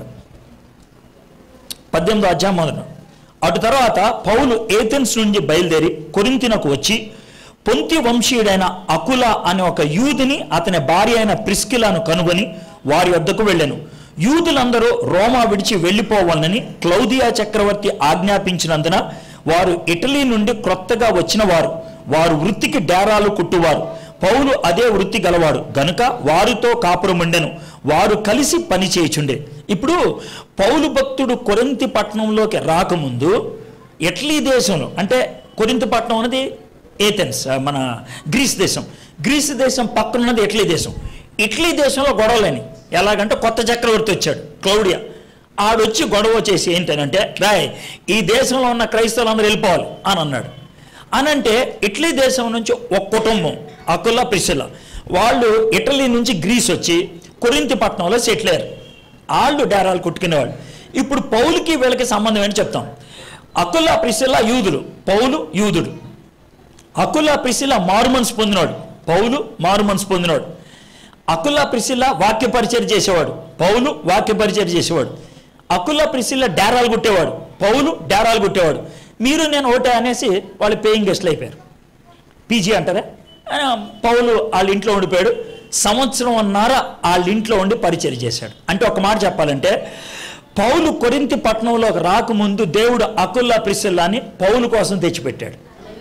Speaker 1: పద్దెనిమిదో అధ్యాయం మొదట అటు తర్వాత పౌలు ఏథెన్స్ నుండి బయలుదేరి కొరింతినకు వచ్చి పొంతి వంశీయుడైన అకుల అనే ఒక యూదుని అతని భార్య అయిన ప్రిస్కిలాను కనుగొని వారి వద్దకు వెళ్ళాను యూదులందరూ రోమా విడిచి వెళ్ళిపోవాలని క్లౌదియా చక్రవర్తి ఆజ్ఞాపించినందున వారు ఇటలీ నుండి క్రొత్తగా వచ్చిన వారు వారు వృత్తికి డేరాలు కుట్టువారు పౌలు అదే వృత్తి గలవాడు గనుక వారితో కాపురముండెను వారు కలిసి పని చేయుచుండే ఇప్పుడు పౌలు భక్తుడు కొరింతి పట్టణంలోకి రాకముందు ఇటలీ దేశంలో అంటే కొరింతి పట్టణం అనేది ఏథెన్స్ ఆ, మన గ్రీస్ దేశం గ్రీస్ దేశం పక్కన ఉన్నది ఇటలీ దేశం ఇటలీ దేశంలో గొడవలేని ఎలాగంటే కొత్త చక్రవర్తి వచ్చాడు క్లౌడియా ఆడొచ్చి గొడవ చేసి ఏంటనంటే రాయ్ ఈ దేశంలో ఉన్న క్రైస్తవులందరూ వెళ్ళిపోవాలి అని అన్నాడు అనంటే ఇటలీ దేశం నుంచి ఒక కుటుంబం అకుల్లా ప్రిసిల్లా వాళ్ళు ఇటలీ నుంచి గ్రీస్ వచ్చి కొరింతి పట్టణంలో సెటిల్ అయ్యారు వాళ్ళు డేరాలు కుట్టుకునేవాళ్ళు ఇప్పుడు పౌలుకి వీళ్ళకి సంబంధం ఏంటి చెప్తాం అకుల్లా ప్రిసిల్లా యూదులు పౌలు యూదుడు అకుల్లా ప్రిసిల్లా మారుమనసు పొందినాడు పౌలు మారుమనసు పొందినాడు అకుల్లా ప్రిసిల్లా వాక్య పరిచయం చేసేవాడు పౌలు వాక్య పరిచయం చేసేవాడు అకుల్లా ప్రిసిల్లా డేరాలు కుట్టేవాడు పౌలు డేరాలు కుట్టేవాడు మీరు నేను ఒకటే అనేసి వాళ్ళు పేయింగ్ గెస్ట్లు అయిపోయారు పీజీ అంటారా ఆ, పౌలు వాళ్ళ ఇంట్లో ఉండిపోయాడు సంవత్సరం అన్నార వాళ్ళ ఇంట్లో ఉండి పరిచయం చేశాడు అంటే ఒక మాట చెప్పాలంటే పౌలు కొరింతి పట్టణంలోకి రాకముందు దేవుడు అకుల్లా ప్రిసిల్లాని పౌలు కోసం తెచ్చిపెట్టాడు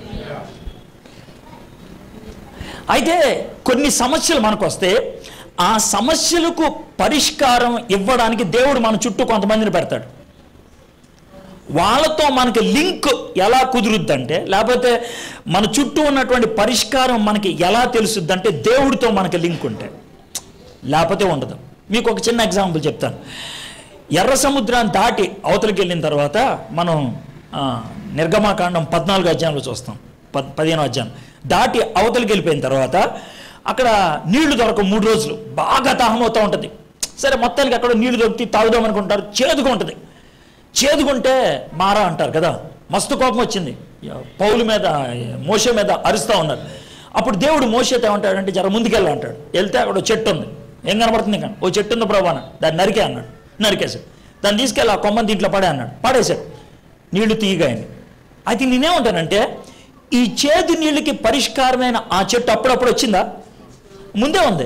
Speaker 1: అయితే కొన్ని సమస్యలు మనకు వస్తే ఆ సమస్యలకు పరిష్కారం ఇవ్వడానికి దేవుడు మన చుట్టూ కొంతమందిని పెడతాడు వాళ్ళతో మనకి లింక్ ఎలా కుదురుద్దంటే లేకపోతే మన చుట్టూ ఉన్నటువంటి పరిష్కారం మనకి ఎలా తెలుసుద్దంటే దేవుడితో మనకి లింక్ ఉంటే లేకపోతే ఉండదు మీకు ఒక చిన్న ఎగ్జాంపుల్ చెప్తాను ఎర్ర సముద్రాన్ని దాటి అవతలికి వెళ్ళిన తర్వాత మనం ఆ, నిర్గమాకాండం పద్నాలుగు అధ్యాయంలో చూస్తాం పద్ పదిహేను అధ్యాయం దాటి అవతలికి వెళ్ళిపోయిన తర్వాత అక్కడ నీళ్లు దొరకవు మూడు రోజులు బాగా దాహమవుతూ ఉంటుంది సరే మొత్తానికి అక్కడ నీళ్లు దొరికి తాగుదాం అనుకుంటారు చేదుగా ఉంటుంది చేదుకుంటే మారా అంటారు కదా మస్తు కోపం వచ్చింది పౌలు మీద మోసే మీద అరుస్తూ ఉన్నారు అప్పుడు దేవుడు మోసేతో ఏమంటాడంటే జర ముందుకెళ్ళి అంటాడు వెళ్తే అక్కడ ఒక చెట్టు ఉంది ఏం కనబడుతుంది ఇంకా ఓ చెట్టు ఉంది ప్రభు అన్నాడు దాన్ని నరికే అన్నాడు నరికేశాడు దాన్ని తీసుకెళ్ళి ఆ కొమ్మని దీంట్లో పడే అన్నాడు పడేశాడు నీళ్లు తీయగాయండి అయితే నేనేమంటానంటే ఈ చేదు నీళ్ళకి పరిష్కారమైన ఆ చెట్టు అప్పుడప్పుడు వచ్చిందా ముందే ఉంది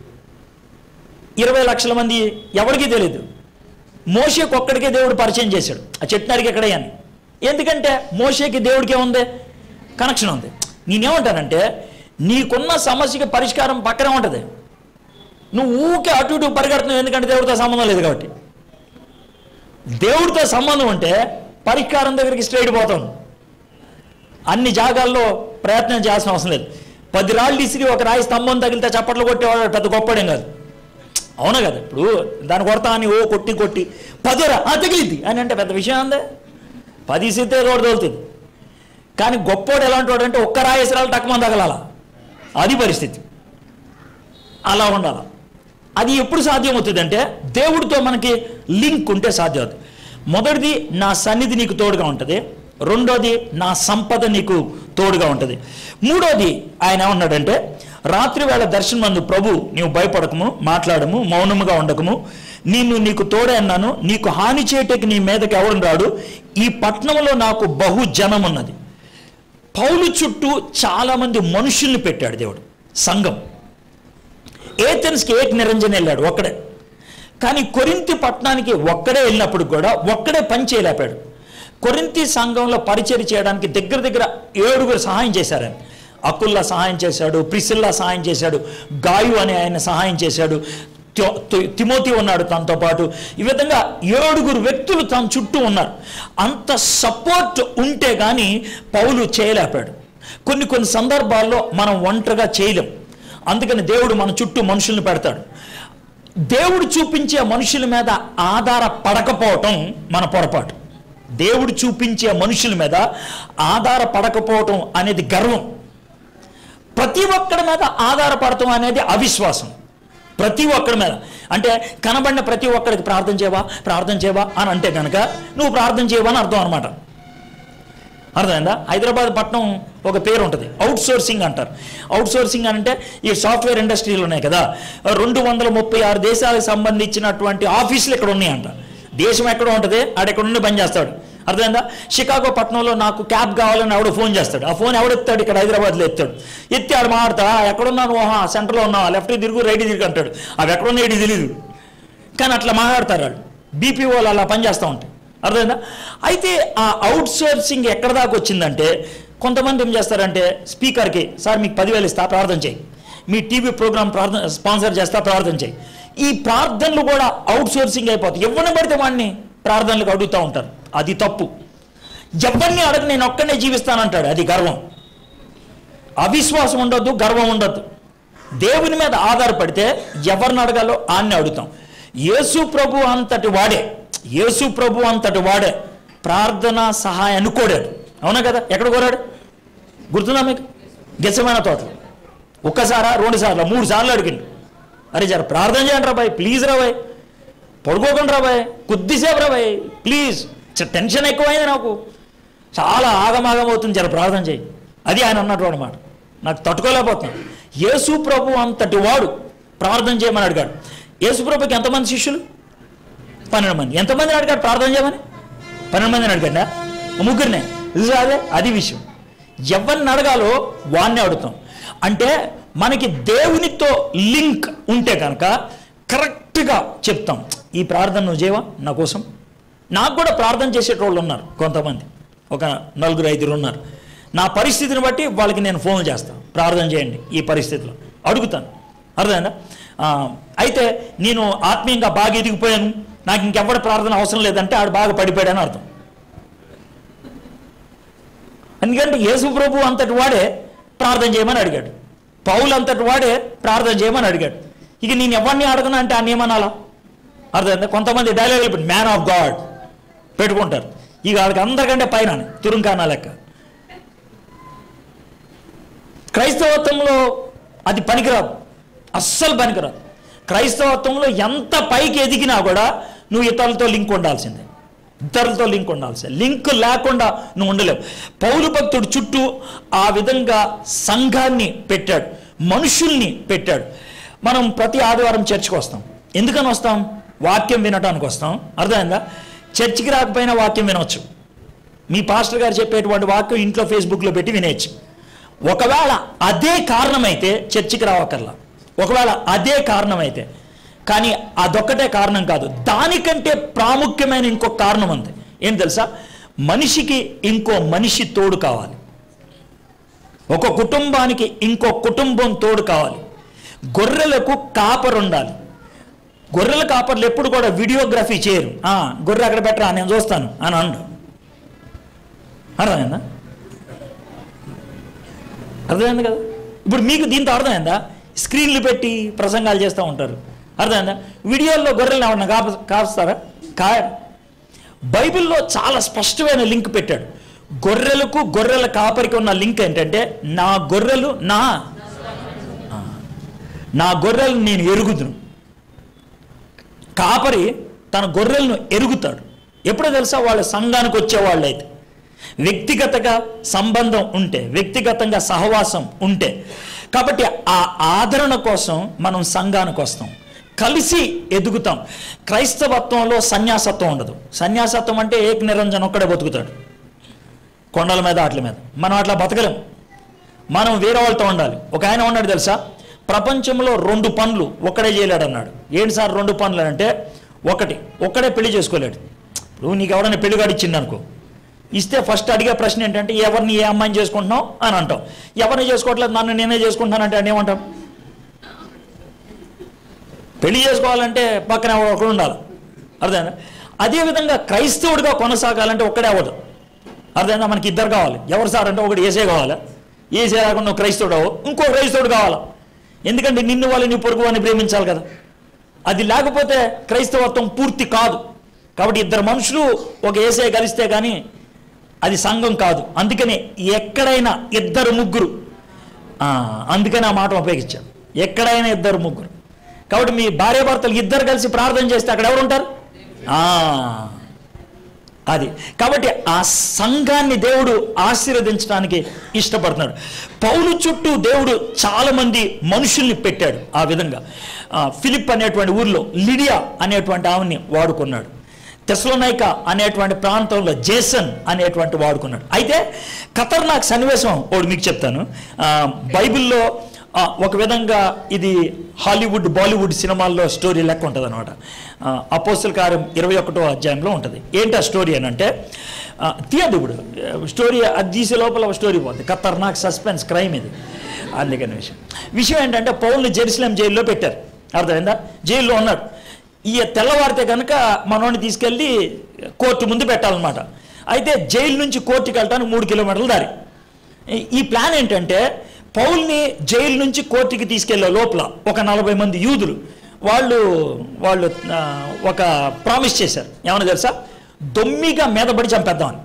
Speaker 1: ఇరవై లక్షల మంది ఎవరికీ తెలియదు మోషేకి ఒక్కడికే దేవుడు పరిచయం చేశాడు ఆ చెట్టు నరికి ఎక్కడయ్యాని ఎందుకంటే మోషేకి దేవుడికే ఉంది కనెక్షన్ ఉంది నేనేమంటానంటే నీకున్న సమస్యకి పరిష్కారం పక్కనే ఉంటుంది నువ్వు ఊకే అటు ఇటు పరిగెడుతున్నావు ఎందుకంటే దేవుడితో సంబంధం లేదు కాబట్టి దేవుడితో సంబంధం ఉంటే పరిష్కారం దగ్గరికి స్ట్రైట్ పోతాను అన్ని జాగాల్లో ప్రయత్నం చేయాల్సిన అవసరం లేదు పది రాళ్ళు ఇసిరి ఒక రాయి స్తంభం తగిలితే చప్పట్లు కొట్టేవాడు పెద్ద గొప్పడేం కాదు అవునా కదా ఇప్పుడు దాన్ని కొడతా అని ఓ కొట్టి కొట్టి పదిరా ఆ తగిలింది అని అంటే పెద్ద విషయం అందే పది ఇసిరితే రోడ్డు తోలుతుంది కానీ గొప్పోడు ఎలాంటి వాడు అంటే ఒక్క రాయి ఇసిరాలు టక్కుమని తగలాల అది పరిస్థితి అలా ఉండాలి అది ఎప్పుడు సాధ్యమవుతుంది అంటే దేవుడితో మనకి లింక్ ఉంటే సాధ్యం అవుతుంది మొదటిది నా సన్నిధి నీకు తోడుగా ఉంటుంది రెండోది నా సంపద నీకు తోడుగా ఉంటుంది మూడోది ఆయన ఏమన్నాడంటే రాత్రి వేళ దర్శనమందు ప్రభు నీవు భయపడకము మాట్లాడము మౌనముగా ఉండకము నిన్ను నీకు తోడే అన్నాను నీకు హాని చేయటకి నీ మీదకి ఎవడు రాడు ఈ పట్టణంలో నాకు బహు జనం ఉన్నది పౌలు చుట్టూ చాలామంది మనుషుల్ని పెట్టాడు దేవుడు సంఘం ఏథెన్స్కి ఏక్ నిరంజన్ వెళ్ళాడు ఒక్కడే కానీ కొరింతి పట్టణానికి ఒక్కడే వెళ్ళినప్పుడు కూడా ఒక్కడే పని చేయలేపాడు కొరింతి సంఘంలో పరిచయం చేయడానికి దగ్గర దగ్గర ఏడుగురు సహాయం చేశారు ఆయన అకుల్లా సహాయం చేశాడు ప్రిసిల్లా సహాయం చేశాడు గాయు అనే ఆయన సహాయం చేశాడు తి- తి- తిమోతి ఉన్నాడు తనతో పాటు ఈ విధంగా ఏడుగురు వ్యక్తులు తన చుట్టూ ఉన్నారు అంత సపోర్ట్ ఉంటే కానీ పౌలు చేయలేపాడు కొన్ని కొన్ని సందర్భాల్లో మనం ఒంటరిగా చేయలేం అందుకని దేవుడు మన చుట్టూ మనుషుల్ని పెడతాడు దేవుడు చూపించే మనుషుల మీద ఆధారపడకపోవటం మన పొరపాటు దేవుడు చూపించే మనుషుల మీద ఆధారపడకపోవటం అనేది గర్వం ప్రతి ఒక్కడి మీద ఆధారపడటం అనేది అవిశ్వాసం ప్రతి ఒక్కడి మీద అంటే కనబడిన ప్రతి ఒక్కడికి ప్రార్థన చేయవా ప్రార్థన చేయవా అని అంటే కనుక నువ్వు ప్రార్థన చేయవా అని అర్థం అనమాట అర్థమైందా హైదరాబాద్ పట్టణం ఒక పేరు ఉంటుంది అవుట్ సోర్సింగ్ అంటారు అవుట్ సోర్సింగ్ అంటే ఈ సాఫ్ట్వేర్ ఇండస్ట్రీలు ఉన్నాయి కదా రెండు వందల ముప్పై ఆరు దేశాలకు సంబంధించినటువంటి ఆఫీసులు ఇక్కడ ఉన్నాయంట దేశం ఎక్కడ ఉంటుంది ఆడెక్కడ నుండి పని చేస్తాడు అర్థమైందా షికాగో పట్టణంలో నాకు క్యాబ్ కావాలని ఎవడో ఫోన్ చేస్తాడు ఆ ఫోన్ ఎవడు ఎత్తాడు ఇక్కడ హైదరాబాద్లో ఎత్తాడు ఎత్తి ఆడు మాట్లాడతా ఎక్కడున్నాను ఓహా సెంటర్లో ఉన్నావా లెఫ్ట్ తిరుగు రైట్ తిరుగు అంటాడు అవి ఎక్కడున్నా ఏడి తెలియదు కానీ అట్లా మాట్లాడతారు వాళ్ళు బీపీఓలు అలా పనిచేస్తూ ఉంటాయి అర్థమైందా అయితే ఆ అవుట్ సోర్సింగ్ ఎక్కడ దాకా వచ్చిందంటే కొంతమంది ఏం చేస్తారంటే స్పీకర్కి సార్ మీకు పదివేలు ఇస్తా ప్రార్థన చేయి మీ టీవీ ప్రోగ్రామ్ ప్రార్థన స్పాన్సర్ చేస్తా ప్రార్థన చేయి ఈ ప్రార్థనలు కూడా అవుట్ సోర్సింగ్ అయిపోతాయి ఎవరిని పడితే వాడిని ప్రార్థనలకు అడుగుతూ ఉంటారు అది తప్పు ఎవరిని అడగ నేను ఒక్కనే జీవిస్తానంటాడు అది గర్వం అవిశ్వాసం ఉండొద్దు గర్వం ఉండొద్దు దేవుని మీద ఆధారపడితే ఎవరిని అడగాలో ఆన్ని అడుగుతాం యేసు ప్రభు అంతటి వాడే యేసు ప్రభు అంతటి వాడే ప్రార్థన సహాయాన్ని కోడాడు అవునా కదా ఎక్కడ కోరాడు గుర్తుందా మీకు గెచ్చమైన తోటలో ఒక్కసారా రెండు సార్లు మూడు సార్లు అడిగిండు అరే జర ప్రార్థన చేయండి రా బాయ్ ప్లీజ్ రా బాయ్ పడుకోకుండా రా బాయ్ కొద్దిసేపు రా బాయ్ ప్లీజ్ చ- టెన్షన్ ఎక్కువైంది నాకు చాలా ఆగమాగం అవుతుంది జర ప్రార్థన చేయి అది ఆయన అన్నట్టు అనమాట నాకు తట్టుకోలేకపోతున్నాను యేసు ప్రభు అంతటి వాడు ప్రార్థన చేయమని అడిగాడు యేసు ప్రభుకి ఎంతమంది శిష్యులు పన్నెండు మంది ఎంతమందిని అడిగాడు ప్రార్థన చేయమని పన్నెండు మందిని అడిగాడా ముగ్గురినే ఇది అదే అది విషయం ఎవరిని అడగాలో వాడిని అడుగుతాం అంటే మనకి దేవునితో లింక్ ఉంటే కనుక కరెక్ట్గా చెప్తాం ఈ ప్రార్థన నువ్వు చేయవా నా కోసం నాకు కూడా ప్రార్థన చేసేటోళ్ళు ఉన్నారు కొంతమంది ఒక నలుగురు ఐదుగురు ఉన్నారు నా పరిస్థితిని బట్టి వాళ్ళకి నేను ఫోన్ చేస్తాను ప్రార్థన చేయండి ఈ పరిస్థితిలో అడుగుతాను అర్థమైందా ఆ, అయితే నేను ఆత్మీయంగా బాగా ఎదిగిపోయాను నాకు ఇంకెవ్వడి ప్రార్థన అవసరం లేదంటే ఆడు బాగా పడిపోయాడని అర్థం ఎందుకంటే యేసు ప్రభు అంతటి వాడే ప్రార్థన చేయమని అడిగాడు పౌలు అంతటి వాడే ప్రార్థన చేయమని అడిగాడు ఇక నేను ఎవరిని అడగను అంటే ఆయన ఏమనాలా అర్థమైందా కొంతమంది డైలాగ్ మ్యాన్ ఆఫ్ గాడ్ పెట్టుకుంటారు ఇక వాళ్ళకి అందరికంటే పైన తురుంకానా లెక్క క్రైస్తవత్వంలో అది పనికిరాదు అస్సలు పనికిరాదు క్రైస్తవత్వంలో ఎంత పైకి ఎదిగినా కూడా నువ్వు ఇతరులతో లింక్ ఉండాల్సిందే ఇతరులతో లింక్ ఉండాల్సిందే లింక్ లేకుండా నువ్వు ఉండలేవు పౌరు భక్తుడు చుట్టూ ఆ విధంగా సంఘాన్ని పెట్టాడు మనుషుల్ని పెట్టాడు మనం ప్రతి ఆదివారం చర్చికి వస్తాం ఎందుకని వస్తాం వాక్యం వినడానికి వస్తాం అర్థమైందా చర్చికి రాకపోయినా వాక్యం వినొచ్చు మీ పాస్టర్ గారు చెప్పేటువంటి వాక్యం ఇంట్లో ఫేస్బుక్లో పెట్టి వినేయచ్చు ఒకవేళ అదే కారణమైతే చర్చికి రావక్కర్లా ఒకవేళ అదే కారణమైతే కానీ అదొక్కటే కారణం కాదు దానికంటే ప్రాముఖ్యమైన ఇంకొక కారణం ఉంది ఏం తెలుసా మనిషికి ఇంకో మనిషి తోడు కావాలి ఒక కుటుంబానికి ఇంకో కుటుంబం తోడు కావాలి గొర్రెలకు కాపరు ఉండాలి గొర్రెల కాపర్లు ఎప్పుడు కూడా వీడియోగ్రఫీ చేయరు "ఆ, గొర్రె అక్కడ పెట్టరా నేను చూస్తాను అని అండు అర్థమైందా అర్థమైంది కదా ఇప్పుడు మీకు దీంతో అర్థమైందా స్క్రీన్లు పెట్టి ప్రసంగాలు చేస్తూ ఉంటారు అర్థమైందా వీడియోల్లో గొర్రెలు ఏమన్నా కాప కాస్తారా కా బైబిల్లో చాలా స్పష్టమైన లింక్ పెట్టాడు గొర్రెలకు గొర్రెల కాపరికి ఉన్న లింక్ ఏంటంటే నా గొర్రెలు నా ఆ, నా గొర్రెలు నేను ఎరుగుదును కాపరి తన గొర్రెలను ఎరుగుతాడు ఎప్పుడో తెలుసా వాళ్ళ సంఘానికి వచ్చేవాళ్ళు అయితే వ్యక్తిగతంగా సంబంధం ఉంటే వ్యక్తిగతంగా సహవాసం ఉంటే కాబట్టి ఆ ఆదరణ కోసం మనం సంఘానికి వస్తాం కలిసి ఎదుగుతాం క్రైస్తవత్వంలో సన్యాసత్వం ఉండదు సన్యాసత్వం అంటే ఏక నిరంజన్ ఒక్కడే బతుకుతాడు కొండల మీద వాటి మీద మనం అట్లా బతకలేం మనం వేరే వాళ్ళతో ఉండాలి ఒక ఆయన ఉన్నాడు తెలుసా ప్రపంచంలో రెండు పనులు ఒక్కడే చేయలేడు అన్నాడు ఏంటి సార్ రెండు పనులు అంటే ఒకటి ఒక్కడే పెళ్లి చేసుకోలేడు ఇప్పుడు నీకు ఎవడైనా పెళ్లిగాడు ఇచ్చింది అనుకో ఇస్తే ఫస్ట్ అడిగే ప్రశ్న ఏంటంటే ఎవరిని ఏ అమ్మాయిని చేసుకుంటున్నావు అని అంటాం ఎవరిని చేసుకోవట్లేదు నన్ను నేనే చేసుకుంటున్నానంటే అని ఏమంటాం పెళ్లి చేసుకోవాలంటే పక్కన ఎవడో ఒకడు ఉండాలి అర్థమైందా అదేవిధంగా క్రైస్తవుడిగా కొనసాగాలంటే ఒక్కడే అవ్వదు అర్థమైందా మనకి ఇద్దరు కావాలి ఎవరు సార్ అంటే ఒకటి ఏసే కావాలా ఏసే రాకుండా ఒక క్రైస్తవుడు అవ్వు ఇంకో క్రైస్తవుడు కావాలా ఎందుకంటే నిన్ను వాళ్ళు నీ పొరుగు అని ప్రేమించాలి కదా అది లేకపోతే క్రైస్తవత్వం పూర్తి కాదు కాబట్టి ఇద్దరు మనుషులు ఒక ఏసే కలిస్తే కానీ అది సంఘం కాదు అందుకని ఎక్కడైనా ఇద్దరు ముగ్గురు ఆ, అందుకని ఆ మాట ఉపయోగించాను ఎక్కడైనా ఇద్దరు ముగ్గురు కాబట్టి మీ భార్యాభర్తలు ఇద్దరు కలిసి ప్రార్థన చేస్తే అక్కడ ఎవరు ఉంటారు ఆ, అది కాబట్టి ఆ సంఘాన్ని దేవుడు ఆశీర్వదించడానికి ఇష్టపడుతున్నాడు పౌలు చుట్టూ దేవుడు చాలామంది మనుషుల్ని పెట్టాడు ఆ విధంగా ఆ, ఫిలిప్ అనేటువంటి ఊర్లో లిడియా అనేటువంటి ఆమెని వాడుకున్నాడు తెస్లోనైక అనేటువంటి ప్రాంతంలో జేసన్ అనేటువంటి వాడుకున్నాడు అయితే ఖతర్నాక్ సన్నివేశం ఒకటి మీకు చెప్తాను ఆ, బైబిల్లో ఆ, ఒక విధంగా ఇది హాలీవుడ్ బాలీవుడ్ సినిమాల్లో స్టోరీ లెక్క ఉంటుంది అనమాట అపోస్తుల కార్యం ఇరవై ఒకటో అధ్యాయంలో ఉంటుంది ఏంటి ఆ స్టోరీ అని అంటే ఆ, తీయద్దు ఇప్పుడు స్టోరీ అది తీసే లోపల స్టోరీ పోతుంది ఖతర్నాక్ సస్పెన్స్ క్రైమ్ ఇది అందుకని విషయం విషయం ఏంటంటే పౌల్ని జెరూసలేం జైల్లో పెట్టారు అర్థమైందా జైల్లో ఉన్నాడు ఈ తెల్లవారితే కనుక మనోడిని తీసుకెళ్ళి కోర్టు ముందు పెట్టాలన్నమాట అయితే జైలు నుంచి కోర్టుకి వెళ్ళడానికి మూడు కిలోమీటర్ల దారి ఈ- ఈ ప్లాన్ ఏంటంటే పౌల్ని జైలు నుంచి కోర్టుకి తీసుకెళ్లే లోపల ఒక నలభై మంది యూదులు వాళ్ళు వాళ్ళు ఆ, ఒక ప్రామిస్ చేశారు ఏమన్నా తెలుసా దొమ్మిగా మీదపడి చంపేద్దామని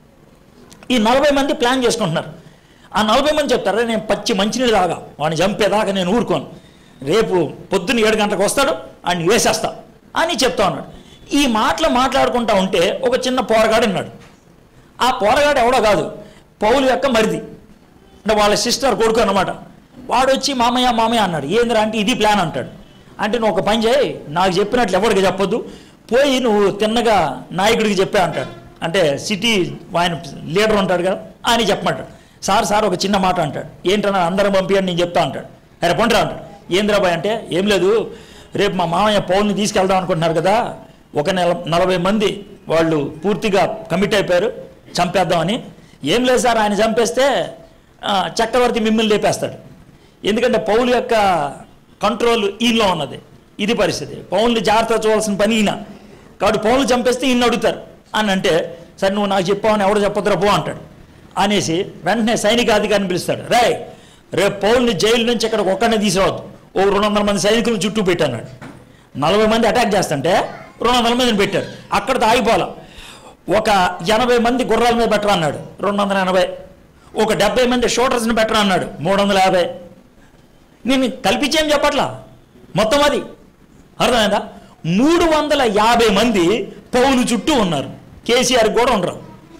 Speaker 1: ఈ నలభై మంది ప్లాన్ చేసుకుంటున్నారు ఆ నలభై మంది చెప్తారు "రే, నేను పచ్చి మంచినీళ్ళు తాగా వాడిని చంపేదాకా నేను ఊరుకోను రేపు పొద్దున్న ఏడు గంటలకు వస్తాడు ఆయన వేసేస్తా అని చెప్తా ఉన్నాడు ఈ మాటలు మాట్లాడుకుంటా ఉంటే ఒక చిన్న పోరగాడు ఉన్నాడు ఆ పోరగాడు ఎవడో కాదు పౌలు యొక్క మరిది అంటే వాళ్ళ సిస్టర్ కొడుకు అన్నమాట వాడు వచ్చి మామయ్య మామయ్య అన్నాడు ఏందిరా అంటే ఇది ప్లాన్ అంటాడు అంటే నువ్వు ఒక పని చేయి నాకు చెప్పినట్లు ఎవరికి చెప్పొద్దు పోయి నువ్వు తిన్నగా నాయకుడికి చెప్పా అంటాడు అంటే సిటీ ఆయన లీడర్ ఉంటాడు కదా ఆయన చెప్పమంటాడు సార్ సార్ ఒక చిన్న మాట అంటాడు ఏంటన్నా అందరం పంపించండి నేను చెప్తా అంటాడు అరే పొంటరా అంటాడు ఏంద్రా బాయ్ అంటే ఏం లేదు రేపు మా మామయ్య పౌల్ని తీసుకెళ్దాం అనుకుంటున్నారు కదా ఒక నెల నలభై మంది వాళ్ళు పూర్తిగా కమిట్ అయిపోయారు చంపేద్దామని ఏం లేదు సార్ ఆయన చంపేస్తే ఆ, చక్రవర్తి మిమ్మల్ని లేపేస్తాడు ఎందుకంటే పౌలు యొక్క కంట్రోల్ ఈయనలో ఉన్నది ఇది పరిస్థితి పౌల్ని జాగ్రత్త చూడాల్సిన పని ఈయన కాబట్టి పౌలు చంపేస్తే ఈయన అడుగుతారు అని అంటే సరే నువ్వు నాకు చెప్పావని ఎవడో చెప్పొద్దురా పో అంటాడు అనేసి వెంటనే సైనికాధికారిని పిలుస్తాడు రే రేపు పౌల్ని జైలు నుంచి ఇక్కడికి ఒక్కడిని తీసుకురావద్దు ఓ రెండు వందల మంది సైనికులను చుట్టూ పెట్టన్నాడు నలభై మంది అటాక్ చేస్తుంటే రెండు వందల మందిని పెట్టారు అక్కడితో ఆగిపోవాలా ఒక ఎనభై మంది గుర్రాల మీద పెట్టరా అన్నాడు రెండు వందల ఎనభై ఒక డెబ్బై మంది షోటర్స్ని పెట్టరా అన్నాడు మూడు వందల యాభై నేను కల్పించేం చెప్పట్లా మొత్తం అది అర్థమైందా మూడు వందల యాభై మంది పౌలు చుట్టూ ఉన్నారు కేసీఆర్ కూడా ఉండరు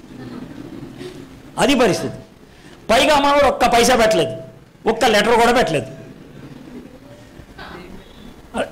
Speaker 1: అది పరిస్థితి పైగా మనవాడు ఒక్క పైసా పెట్టలేదు ఒక్క లెటర్ కూడా పెట్టలేదు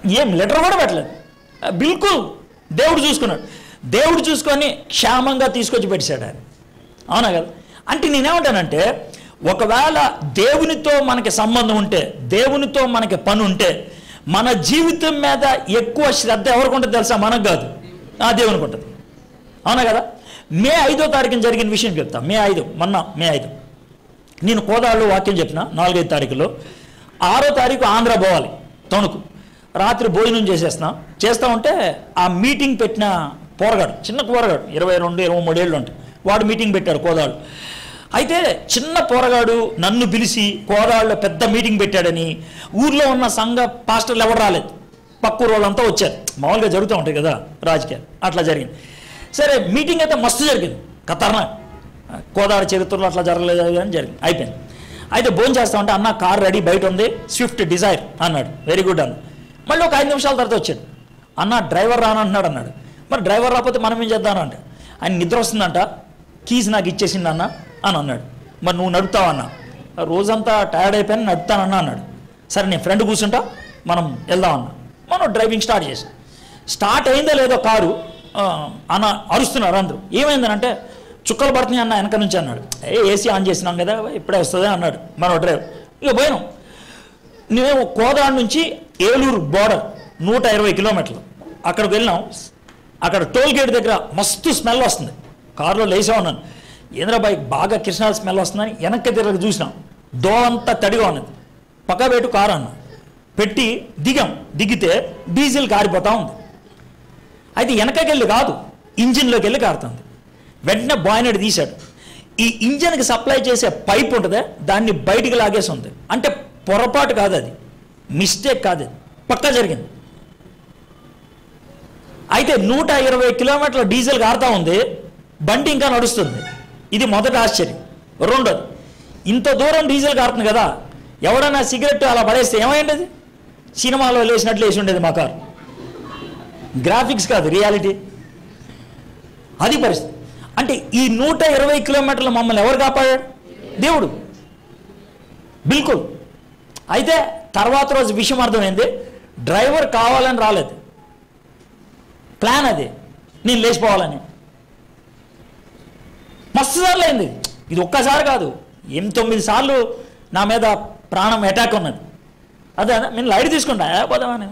Speaker 1: ఏం లెటర్ కూడా పెట్టలేదు ఆ, బిల్కుల్ దేవుడు చూసుకున్నాడు దేవుడు చూసుకొని క్షేమంగా తీసుకొచ్చి పెట్టాడు ఆయన అవునా కదా అంటే నేనేమంటానంటే ఒకవేళ దేవునితో మనకి సంబంధం ఉంటే దేవునితో మనకి పని ఉంటే మన జీవితం మీద ఎక్కువ శ్రద్ధ ఎవరికి ఉంటుంది తెలుసా మనకు కాదు ఆ దేవునికి ఉంటుంది అవునా కదా మే ఐదో తారీఖున జరిగిన విషయం చెప్తా మే ఐదు మొన్న మే ఐదు నేను కోదాళ్ళు వాక్యం చెప్పిన నాలుగైదు తారీఖులో ఆరో తారీఖు ఆంధ్ర పోవాలి తణుకు రాత్రి భోజనం చేసేస్తున్నా చేస్తా ఉంటే ఆ మీటింగ్ పెట్టిన పోరగాడు చిన్న పోరగాడు ఇరవై రెండు ఇరవై మూడేళ్ళు ఉంటాయి వాడు మీటింగ్ పెట్టాడు కోదాళ్ళు అయితే చిన్న పోరగాడు నన్ను పిలిచి కోదాళ్ళలో పెద్ద మీటింగ్ పెట్టాడని ఊర్లో ఉన్న సంఘ పాస్టర్లు ఎవరు రాలేదు పక్క వాళ్ళంతా వచ్చారు మామూలుగా జరుగుతూ ఉంటాయి కదా రాజకీయాలు అట్లా జరిగింది సరే మీటింగ్ అయితే మస్తు జరిగింది ఖతర్నాక్ కోదాడ చరిత్రలో అట్లా జరగలేదు అని జరిగింది అయిపోయింది అయితే భోజనం చేస్తా ఉంటే అన్న కార్ రెడీ బయట ఉంది స్విఫ్ట్ డిజైర్ అన్నాడు వెరీ గుడ్ అన్న మళ్ళీ ఒక ఐదు నిమిషాల తర్వాత వచ్చాడు అన్న డ్రైవర్ రానంటున్నాడు అన్నాడు మరి డ్రైవర్ రాకపోతే మనం ఏం చేద్దాం అంటే ఆయన నిద్ర వస్తుందంట కీస్ నాకు ఇచ్చేసింది అన్న అని అన్నాడు మరి నువ్వు నడుపుతావన్నా రోజంతా టైర్డ్ అయిపోయాను నడుపుతానన్నా అన్నాడు సరే నేను ఫ్రెండ్ కూర్చుంటా మనం వెళ్దాం అన్న మనం డ్రైవింగ్ స్టార్ట్ చేసాం స్టార్ట్ అయిందో లేదో కారు ఆ, అన్న అరుస్తున్నారు అందరూ ఏమైందనంటే చుక్కలు పడుతున్నాయి అన్న వెనక నుంచి అన్నాడు ఏ ఏసీ ఆన్ చేసినాం కదా ఇప్పుడే వస్తుంది అన్నాడు మన డ్రైవర్ ఇక పోయినాం మేము కోదాడు నుంచి ఏలూరు బోర్డర్ నూట ఇరవై కిలోమీటర్లు అక్కడికి వెళ్ళినాం అక్కడ టోల్ గేట్ దగ్గర మస్తు స్మెల్ వస్తుంది కారులో లేసా ఉన్నాను ఏంద్రాబాయ్ బాగా కృష్ణాల స్మెల్ వస్తుందని వెనక్కి తిరగ చూసినాం దో అంతా తడిగా ఉన్నది పక్క పెట్టు కారు అన్న పెట్టి దిగాం దిగితే డీజిల్ కారిపోతా ఉంది అయితే వెనకకెళ్ళి కాదు ఇంజిన్లోకి వెళ్ళి కారుతుంది వెంటనే బాయినెట్ తీశాడు ఈ ఇంజిన్కి సప్లై చేసే పైప్ ఉంటుందే దాన్ని బయటికి లాగేసి ఉంది అంటే పొరపాటు కాదు అది మిస్టేక్ కాదు అది పక్కా జరిగింది అయితే నూట ఇరవై కిలోమీటర్ల డీజిల్ కారుతా ఉంది బండి ఇంకా నడుస్తుంది ఇది మొదటి ఆశ్చర్యం రెండోది ఇంత దూరం డీజిల్ కారుతుంది కదా ఎవడైనా సిగరెట్ అలా పడేస్తే ఏమైంది అది సినిమాలో లేచినట్లు వేసి ఉండేది మా కారు గ్రాఫిక్స్ కాదు రియాలిటీ అది పరిస్థితి అంటే ఈ నూట ఇరవై కిలోమీటర్లు మమ్మల్ని ఎవరు కాపాడాడు దేవుడు బిల్కుల్ అయితే తర్వాత రోజు విషయం అర్థమైంది డ్రైవర్ కావాలని రాలేదు ప్లాన్ అది నేను లేచిపోవాలని మస్తు సార్లు అయింది ఇది ఒక్కసారి కాదు ఎం తొమ్మిది సార్లు నా మీద ప్రాణం అటాక్ ఉన్నది అదే నేను లైట్ తీసుకుంటా ఏ పోదామని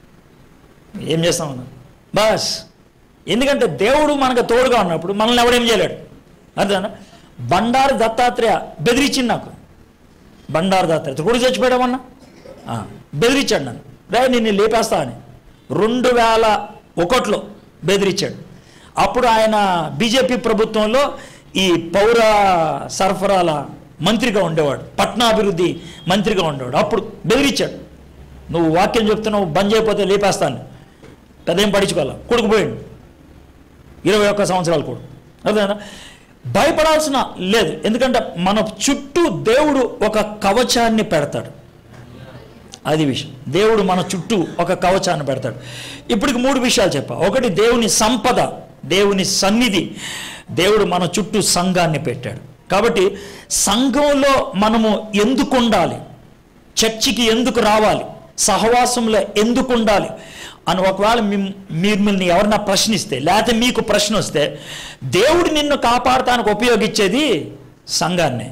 Speaker 1: ఏం చేస్తామన్నా బస్ ఎందుకంటే దేవుడు మనకు తోడుగా ఉన్నప్పుడు మనల్ని ఎవడేం చేయలేడు అదేనా బండారు దత్తాత్రేయ బెదిరించింది నాకు బండారు దత్తాత్రేయ కూడా చచ్చిపోయాడమన్నా ఆ, బెదిరించాడు నన్ను రే నిన్ను లేపేస్తా అని రెండు వేల ఒకటిలో బెదిరించాడు అప్పుడు ఆయన బీజేపీ ప్రభుత్వంలో ఈ పౌర సరఫరాల మంత్రిగా ఉండేవాడు పట్నాభివృద్ధి మంత్రిగా ఉండేవాడు అప్పుడు బెదిరించాడు నువ్వు వాక్యం చెప్తున్నావు బంద్ చేయకపోతే లేపేస్తాను పెద్ద ఏం పడించుకోవాలా కొడుకుపోయాడు ఇరవై ఒక్క సంవత్సరాలు కూడా అర్థమైందా భయపడాల్సిన లేదు ఎందుకంటే మన చుట్టూ దేవుడు ఒక కవచాన్ని పెడతాడు అది విషయం దేవుడు మన చుట్టూ ఒక కవచాన్ని పెడతాడు ఇప్పటికి మూడు విషయాలు చెప్పా ఒకటి దేవుని సంపద దేవుని సన్నిధి దేవుడు మన చుట్టూ సంఘాన్ని పెట్టాడు కాబట్టి సంఘంలో మనము ఎందుకు ఉండాలి చర్చికి ఎందుకు రావాలి సహవాసంలో ఎందుకు ఉండాలి అని ఒకవేళ మిమ్- మిమ్మల్ని ఎవరన్నా ప్రశ్నిస్తే లేకపోతే మీకు ప్రశ్న వస్తే దేవుడు నిన్ను కాపాడటానికి ఉపయోగించేది సంఘాన్నే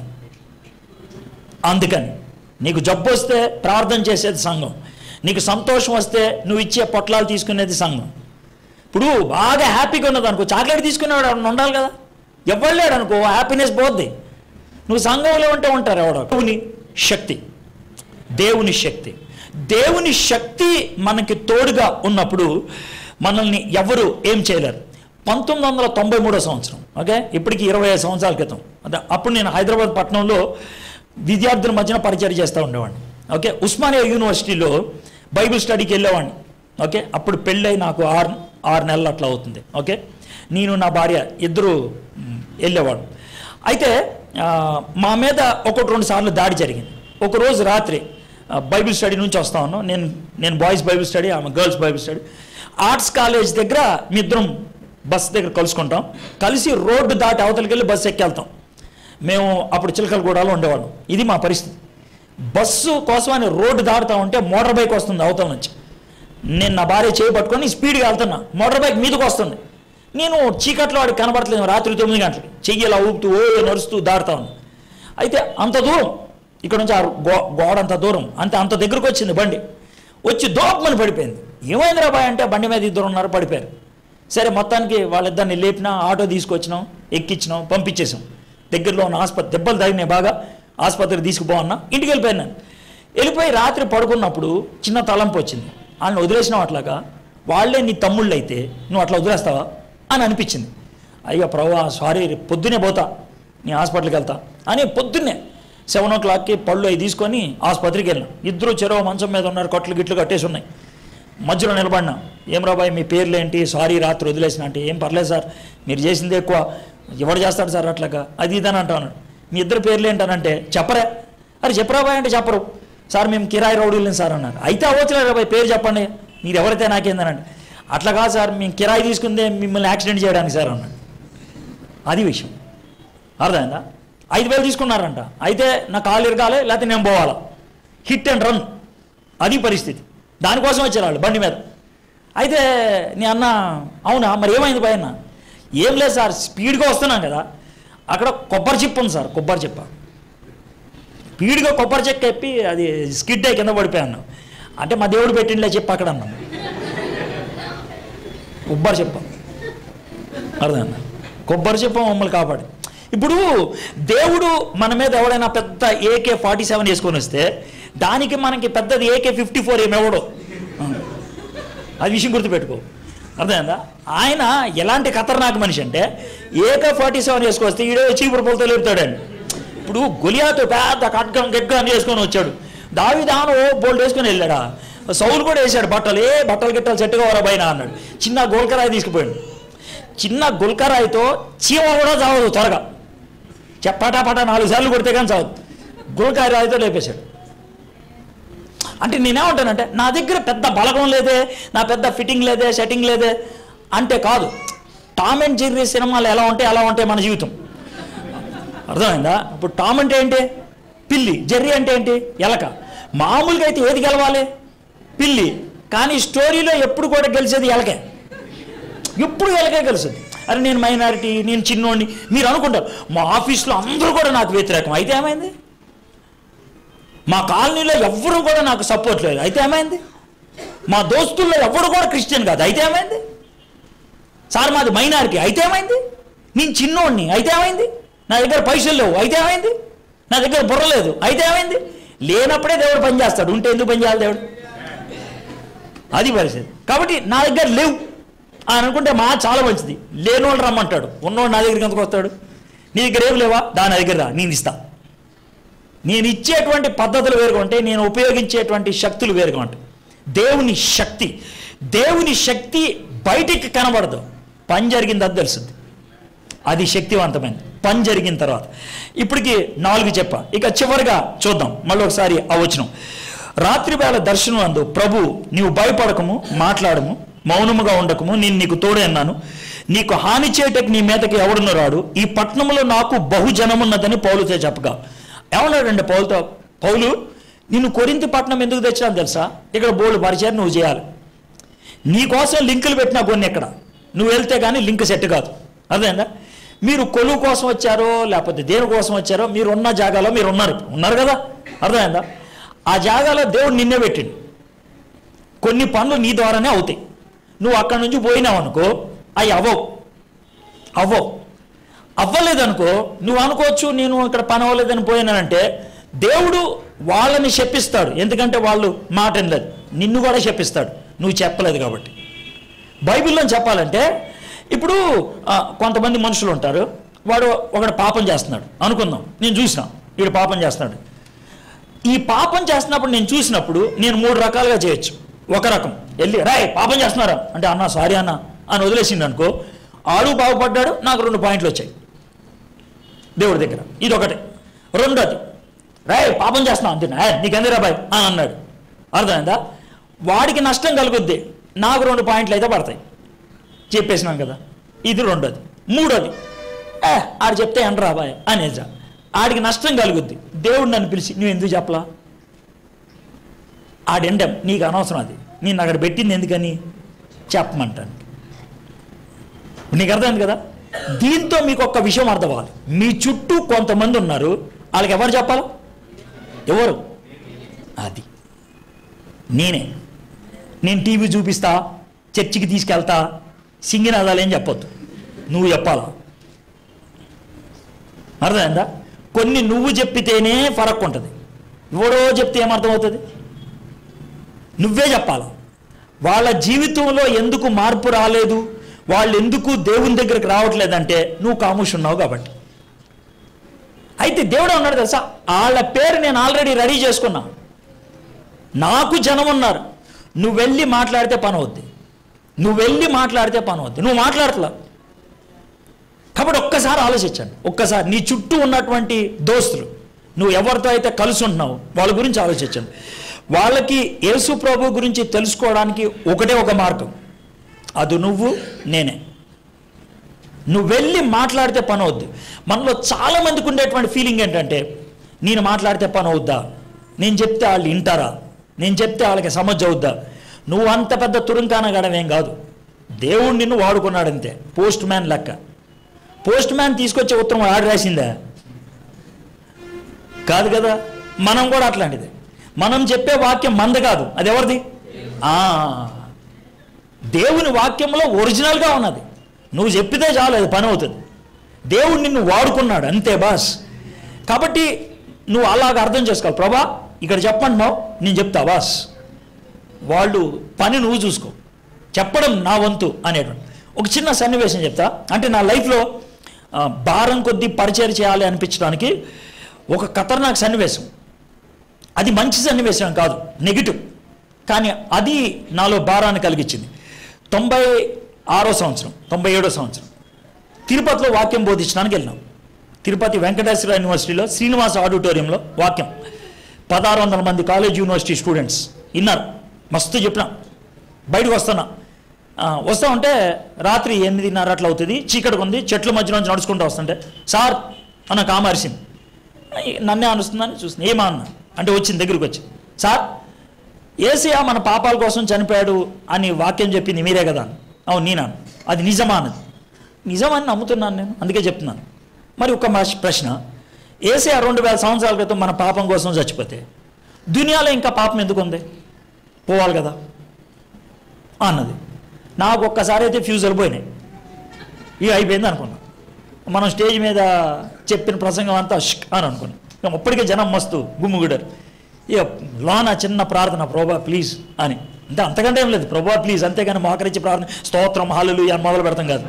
Speaker 1: అందుకని నీకు జబ్బు వస్తే ప్రార్థన చేసేది సంఘం నీకు సంతోషం వస్తే నువ్వు ఇచ్చే పొట్లాలు తీసుకునేది సంఘం ఇప్పుడు బాగా హ్యాపీగా ఉన్నది అనుకో చాక్లెట్ తీసుకునేవాడు ఎవడన్నా ఉండాలి కదా ఎవరు లేడు అనుకో హ్యాపీనెస్ పోద్ది నువ్వు సంఘంలో ఉంటే ఉంటారు ఎవడో దేవుని శక్తి దేవుని శక్తి దేవుని శక్తి మనకి తోడుగా ఉన్నప్పుడు మనల్ని ఎవరు ఏం చేయలేరు పంతొమ్మిది వందల తొంభై మూడో సంవత్సరం ఓకే ఇప్పటికి ఇరవై ఐదు సంవత్సరాల క్రితం అదే అప్పుడు నేను హైదరాబాద్ పట్టణంలో విద్యార్థుల మధ్యన పరిచయం చేస్తూ ఉండేవాడిని ఓకే ఉస్మానియా యూనివర్సిటీలో బైబిల్ స్టడీకి వెళ్ళేవాడిని ఓకే అప్పుడు పెళ్ళై నాకు ఆరు ఆరు నెలలు అట్లా అవుతుంది ఓకే నేను నా భార్య ఇద్దరు మ్, వెళ్ళేవాడు అయితే ఆ, మా మీద ఒకటి రెండు సార్లు దాడి జరిగింది ఒకరోజు రాత్రి ఆ, బైబిల్ స్టడీ నుంచి వస్తా ఉన్నాం నేను నేను బాయ్స్ బైబిల్ స్టడీ ఆమె girls Bible study arts college దగ్గర మీ ఇద్దరం బస్ దగ్గర కలుసుకుంటాం కలిసి రోడ్డు దాటి అవతలికి వెళ్ళి బస్సు ఎక్కెళ్తాం మేము అప్పుడు చిలకలగూడలో ఉండేవాళ్ళం ఇది మా పరిస్థితి బస్సు కోసమని రోడ్డు దాటుతా ఉంటే మోటార్ బైక్ వస్తుంది అవతల నుంచి నేను నా భార్య చేయి పట్టుకొని స్పీడ్గా వెళ్తున్నా మోటార్ బైక్ మీదకి వస్తుంది నేను చీకట్లో వాడికి కనబడట్లేదు రాత్రి తొమ్మిది గంటలకి చెయ్యి ఇలా ఊపుతూ ఓ నడుస్తూ దాడుతా ఉన్నా అయితే అంత దూరం ఇక్కడ నుంచి ఆ గో గోడ అంత దూరం అంతే అంత దగ్గరకు వచ్చింది బండి వచ్చి దోపమని పడిపోయింది ఏమైందిరా బాయ్ అంటే బండి మీద ఇద్దరు ఉన్నారు పడిపోయారు సరే మొత్తానికి వాళ్ళిద్దరిని లేపినా ఆటో తీసుకొచ్చినాం ఎక్కించినాం పంపించేసాం దగ్గరలో ఉన్న ఆసుపత్రి దెబ్బలు తగినాయి బాగా ఆసుపత్రికి తీసుకుపోవన్నా ఇంటికి వెళ్ళిపోయాను నేను వెళ్ళిపోయి రాత్రి పడుకున్నప్పుడు చిన్న తలంపు వచ్చింది వాళ్ళని వదిలేసినావు అట్లాగా వాళ్ళే నీ తమ్ముళ్ళు అయితే నువ్వు అట్లా వదిలేస్తావా అని అనిపించింది అయ్యో ప్రభా సారీ రేపు పొద్దునే పోతా నీ హాస్పిటల్కి వెళ్తా అని పొద్దున్నే సెవెన్ ఓ క్లాక్కి పళ్ళు అవి తీసుకొని ఆసుపత్రికి వెళ్ళినా ఇద్దరు చెరవ మంచం మీద ఉన్నారు కట్లు గిట్లు కట్టేసి ఉన్నాయి మధ్యలో నిలబడినా ఏం రాబాయ్ మీ పేర్లు ఏంటి సారీ రాత్రి వదిలేసిన అంటే ఏం పర్లేదు సార్ మీరు చేసింది ఎక్కువ ఎవడు చేస్తాడు సార్ అట్లాగా అది ఇదని అంటాను మీ ఇద్దరు పేర్లు ఏంటనంటే చెప్పరే అరే చెప్పరా బాయ్ అంటే చెప్పరు సార్ మేము కిరాయి రౌడీలని సార్ అన్నారు అయితే అవ్వచ్చులేదు బాయ్ పేరు చెప్పండి మీరు ఎవరైతే నాకేందనండి అట్లా కాదు సార్ మేము కిరాయి తీసుకుందే మిమ్మల్ని యాక్సిడెంట్ చేయడానికి సార్ అన్నాడు అది విషయం అర్థమైందా ఐదు వేలు తీసుకున్నారంట అయితే నా కాలు ఇరగాలి లేకపోతే నేను పోవాలా హిట్ అండ్ రన్ అది పరిస్థితి దానికోసం వచ్చారు వాళ్ళు బండి మీద అయితే నీ అన్న అవునా మరి ఏమైంది పైన ఏం లేదు సార్ స్పీడ్గా వస్తున్నాం కదా అక్కడ కొబ్బరి చిప్ప ఉంది సార్ కొబ్బరి చిప్ప స్పీడ్గా కొబ్బరి చెక్క ఎప్పి అది స్కిడ్ అయి కింద పడిపోయాను అంటే మా దేవుడు పెట్టిండిలే చెప్పు అక్కడ అన్నాం కొబ్బరి చెప్ప అర్థమైందా కొబ్బరి చెప్ప మమ్మల్ని కాపాడు ఇప్పుడు దేవుడు మన మీద ఎవడైనా పెద్ద ఏకే ఫార్టీ సెవెన్ వేసుకొని వస్తే దానికి మనకి పెద్దది ఏకే ఫిఫ్టీ ఫోర్ ఏమెవడో అది విషయం గుర్తుపెట్టుకో అర్థమైందా ఆయన ఎలాంటి ఖతర్నాక్ మనిషి అంటే ఏకే ఫార్టీ సెవెన్ వేసుకొస్తే ఈడో చీపురు పొలతో లేపుతాడండి ఇప్పుడు గొలియాతో పెద్ద కట్గం గెగ్గం వేసుకొని వచ్చాడు దావిదాను ఓ బోల్డ్ వేసుకొని వెళ్ళాడా సౌలు కూడా వేసాడు బట్టలు ఏ బట్టలు గిట్టలు సెట్ కావాలా పైన అన్నాడు చిన్న గోల్కరాయి తీసుకుపోయాడు చిన్న గుల్కరాయితో చీమ కూడా చావదు త్వరగా చెప్పటా పట నాలుగు సార్లు కొడితే కానీ చావదు గుల్కరాయితో లేపేశాడు అంటే నేనేమంటానంటే నా దగ్గర పెద్ద బలగం లేదే నా పెద్ద ఫిట్టింగ్ లేదే సెట్టింగ్ లేదే అంటే కాదు టామ్ అండ్ జెర్రీ సినిమాలు ఎలా ఉంటాయి అలా ఉంటాయి మన జీవితం అర్థమైందా ఇప్పుడు టామ్ అంటే ఏంటి పిల్లి జెర్రీ అంటే ఏంటి ఎలక మామూలుగా అయితే ఏది గెలవాలి పిల్లి కానీ స్టోరీలో ఎప్పుడు కూడా గెలిచేది ఎలకే ఎప్పుడు ఎలకే గెలుస్తుంది అరే నేను మైనారిటీ నేను చిన్నోడిని మీరు అనుకుంటారు మా ఆఫీస్లో అందరూ కూడా నాకు వ్యతిరేకం అయితే ఏమైంది మా కాలనీలో ఎవ్వరూ కూడా నాకు సపోర్ట్ లేదు అయితే ఏమైంది మా దోస్తుల్లో ఎవరు కూడా క్రిస్టియన్ కాదు అయితే ఏమైంది సార్ మాది మైనారిటీ అయితే ఏమైంది నేను చిన్నోడిని అయితే ఏమైంది నా దగ్గర పైసలు లేవు అయితే ఏమైంది నా దగ్గర బుర్ర లేదు అయితే ఏమైంది లేనప్పుడే దేవుడు పని చేస్తాడు ఉంటే ఎందుకు పని చేయాలి దేవుడు అది పరిస్థితి కాబట్టి నా దగ్గర లేవు అని అనుకుంటే మా చాలా మంచిది లేనోళ్ళు రమ్మంటాడు ఉన్నోడు నా దగ్గరికి ఎందుకు వస్తాడు నీ దగ్గర ఏం లేవా దాని నా దగ్గర రా నేను ఇస్తా నేను ఇచ్చేటువంటి పద్ధతులు వేరుగా ఉంటాయి నేను ఉపయోగించేటువంటి శక్తులు వేరుగా ఉంటాయి దేవుని శక్తి దేవుని శక్తి బయటికి కనబడదు పని జరిగింది అది తెలుస్తుంది అది శక్తివంతమైనది పని జరిగిన తర్వాత ఇప్పటికి నాలుగు చెప్ప ఇక చివరిగా చూద్దాం మళ్ళీ ఒకసారి ఆ వచనం రాత్రి వేళ దర్శనం అందు ప్రభు నీవు భయపడకము మాట్లాడము మౌనముగా ఉండకము నేను నీకు తోడే అన్నాను నీకు హాని చేయటకు నీ మీదకి ఎవడును రాడు ఈ పట్టణంలో నాకు బహుజనమున్నదని పౌలుతో చెప్పగా ఏమన్నాడండి పౌలుతో పౌలు నిన్ను కొరింతి పట్టణం ఎందుకు తెచ్చాను తెలుసా ఇక్కడ బోర్డు పరిచయం నువ్వు చేయాలి నీ కోసం లింకులు పెట్టినా కొన్ని ఇక్కడ నువ్వు వెళ్తే కానీ లింక్ సెట్ కాదు అర్థమైందా మీరు కొలువు కోసం వచ్చారో లేకపోతే దేని కోసం వచ్చారో మీరు ఉన్న జాగాలో మీరు ఉన్నారు ఉన్నారు కదా అర్థమైందా ఆ జాగాలో దేవుడు నిన్నే పెట్టిండు కొన్ని పనులు నీ ద్వారానే అవుతాయి నువ్వు అక్కడి నుంచి పోయినావు అనుకో అవి అవ్వవు అవ్వవు అవ్వలేదనుకో నువ్వు అనుకోవచ్చు నేను ఇక్కడ పని అవ్వలేదని పోయినానంటే దేవుడు వాళ్ళని శపిస్తాడు ఎందుకంటే వాళ్ళు మాట వినలేదు నిన్ను కూడా శపిస్తాడు నువ్వు చెప్పలేదు కాబట్టి బైబిల్లో చెప్పాలంటే ఇప్పుడు ఆ, కొంతమంది మనుషులు ఉంటారు వాడు ఒకడు పాపం చేస్తున్నాడు అనుకుందాం నేను చూసిన వీడు పాపం చేస్తున్నాడు ఈ పాపం చేస్తున్నప్పుడు నేను చూసినప్పుడు నేను మూడు రకాలుగా చేయొచ్చు ఒక రకం వెళ్ళి రాయ్ పాపం చేస్తున్నారా అంటే అన్న సారీ అన్న అని వదిలేసిండు అనుకో ఆడు బాగుపడ్డాడు నాకు రెండు పాయింట్లు వచ్చాయి దేవుడి దగ్గర ఇది ఒకటి రెండోది రాయ్ పాపం చేస్తున్నావు అంటున్నా "ఏ, నీకెందుకురా బాయ్ అని అన్నాడు అర్థమైందా వాడికి నష్టం కలుగుద్ది నాకు రెండు పాయింట్లు అయితే పడతాయి చెప్పేసినాం కదా ఇది రెండోది మూడోది ఏ ఆడు చెప్తే ఎండ్రా బాయ్ అనేజా ఆడికి నష్టం కలుగుద్ది దేవుడు నన్ను పిలిచి నువ్వు ఎందుకు చెప్పలా ఆడెండం నీకు అనవసరం అది నేను అక్కడ పెట్టింది ఎందుకని చెప్పమంటాను నీకు అర్థమైంది కదా దీంతో మీకు ఒక్క విషయం అర్థం అవ్వాలి మీ చుట్టూ కొంతమంది ఉన్నారు వాళ్ళకి ఎవరు చెప్పాలి ఎవరు అది నేనే నేను టీవీ చూపిస్తా చర్చికి తీసుకెళ్తా సింగినాదాలు ఏం చెప్పొద్దు నువ్వు చెప్పాలా అర్థమైందా కొన్ని నువ్వు చెప్పితేనే ఫరక్ ఉంటుంది ఎవడో చెప్తే ఏమర్థమవుతుంది నువ్వే చెప్పాలి వాళ్ళ జీవితంలో ఎందుకు మార్పు రాలేదు వాళ్ళు ఎందుకు దేవుని దగ్గరికి రావట్లేదంటే నువ్వు కాముష్ ఉన్నావు కాబట్టి అయితే దేవుడు ఉన్నాడు తెలుసా వాళ్ళ పేరు నేను ఆల్రెడీ రెడీ చేసుకున్నా నాకు జనం ఉన్నారు నువ్వు వెళ్ళి మాట్లాడితే పని అవుద్ది నువ్వు వెళ్ళి మాట్లాడితే పని అవుద్ది నువ్వు మాట్లాడట్లా కాబట్టి ఒక్కసారి ఆలోచించండి ఒక్కసారి నీ చుట్టూ ఉన్నటువంటి దోస్తులు నువ్వు ఎవరితో అయితే కలిసి ఉంటున్నావు వాళ్ళ గురించి ఆలోచించండి వాళ్ళకి యేసు ప్రభు గురించి తెలుసుకోవడానికి ఒకటే ఒక మార్గం అది నువ్వు నేనే నువ్వు వెళ్ళి మాట్లాడితే పని అవుద్ది మనలో చాలా మందికి ఉండేటువంటి ఫీలింగ్ ఏంటంటే నేను మాట్లాడితే పని అవుద్దా నేను చెప్తే వాళ్ళు వింటారా నేను చెప్తే వాళ్ళకి సమజ్ అవుద్దా నువ్వు అంత పెద్ద తురుంకాన గడవేం కాదు దేవుడు నిన్ను వాడుకున్నాడు అంతే పోస్ట్ మ్యాన్ లెక్క పోస్ట్ మ్యాన్ తీసుకొచ్చే ఉత్తరం ఆర్డర్ రాసిందా కాదు కదా మనం కూడా అట్లాంటిది మనం చెప్పే వాక్యం మంద కాదు అది ఎవరిది ఆ, దేవుని వాక్యంలో ఒరిజినల్గా ఉన్నది నువ్వు చెప్పితే చాలు అది పని అవుతుంది దేవుడు నిన్ను వాడుకున్నాడు అంతే బాస్ కాబట్టి నువ్వు అలాగ అర్థం చేసుకోవాలి ప్రభా ఇక్కడ చెప్పంటున్నావు నేను చెప్తా బాస్ వాళ్ళు పని నువ్వు చూసుకో చెప్పడం నా వంతు అనేటువంటి ఒక చిన్న సన్నివేశం చెప్తా అంటే నా లైఫ్లో ఆ, భారం కొద్దీ పరిచయం చేయాలి అనిపించడానికి ఒక ఖతర్నాక్ సన్నివేశం అది మంచి సన్నివేశం కాదు నెగిటివ్ కానీ అది నాలో భారాన్ని కలిగించింది తొంభై ఆరో సంవత్సరం తొంభై ఏడో సంవత్సరం తిరుపతిలో వాక్యం బోధించడానికి వెళ్ళినాం తిరుపతి వెంకటేశ్వర యూనివర్సిటీలో శ్రీనివాస ఆడిటోరియంలో వాక్యం పదహారు వందల మంది కాలేజ్ యూనివర్సిటీ స్టూడెంట్స్ విన్నారు మస్తు చెప్పినా బయటకు వస్తున్నా ఆ, వస్తా ఉంటే రాత్రి ఎనిమిదిన్నర అట్లా అవుతుంది చీకటిగా ఉంది చెట్ల మధ్య నుంచి నడుచుకుంటూ వస్తుంటే సార్ అన్న కామర్సింది నన్నే అనుస్తుందని చూస్తుంది ఏమా అన్న అంటే వచ్చింది దగ్గరికి వచ్చి సార్ ఏసయా మన పాపాల కోసం చనిపోయాడు అని వాక్యం చెప్పింది మీరే కదా అవును నేనా అది నిజమా అన్నది నిజమని నమ్ముతున్నాను నేను అందుకే చెప్తున్నాను మరి ఒక మా- ప్రశ్న ఏసయా రెండు వేల సంవత్సరాల క్రితం మన పాపం కోసం చచ్చిపోతే దునియాలో ఇంకా పాపం ఎందుకు ఉంది పోవాలి కదా అన్నది నాకు ఒక్కసారి అయితే ఫ్యూజులు పోయినాయి ఇక అయిపోయింది అనుకున్నా మనం స్టేజ్ మీద చెప్పిన ప్రసంగం అంతా షిక్ అని అనుకున్నాం ఇక అప్పటికే జనం మస్తు గుమ్ముగుడారు ఇక లోన చిన్న ప్రార్థన ప్రభా ప్లీజ్ అని అంటే అంతకంటే ఏం లేదు ప్రభా ప్లీజ్ అంతేగాని మోకరించి ప్రార్థన స్తోత్రం హాలులు అని మొదలు పెడతాం కాదు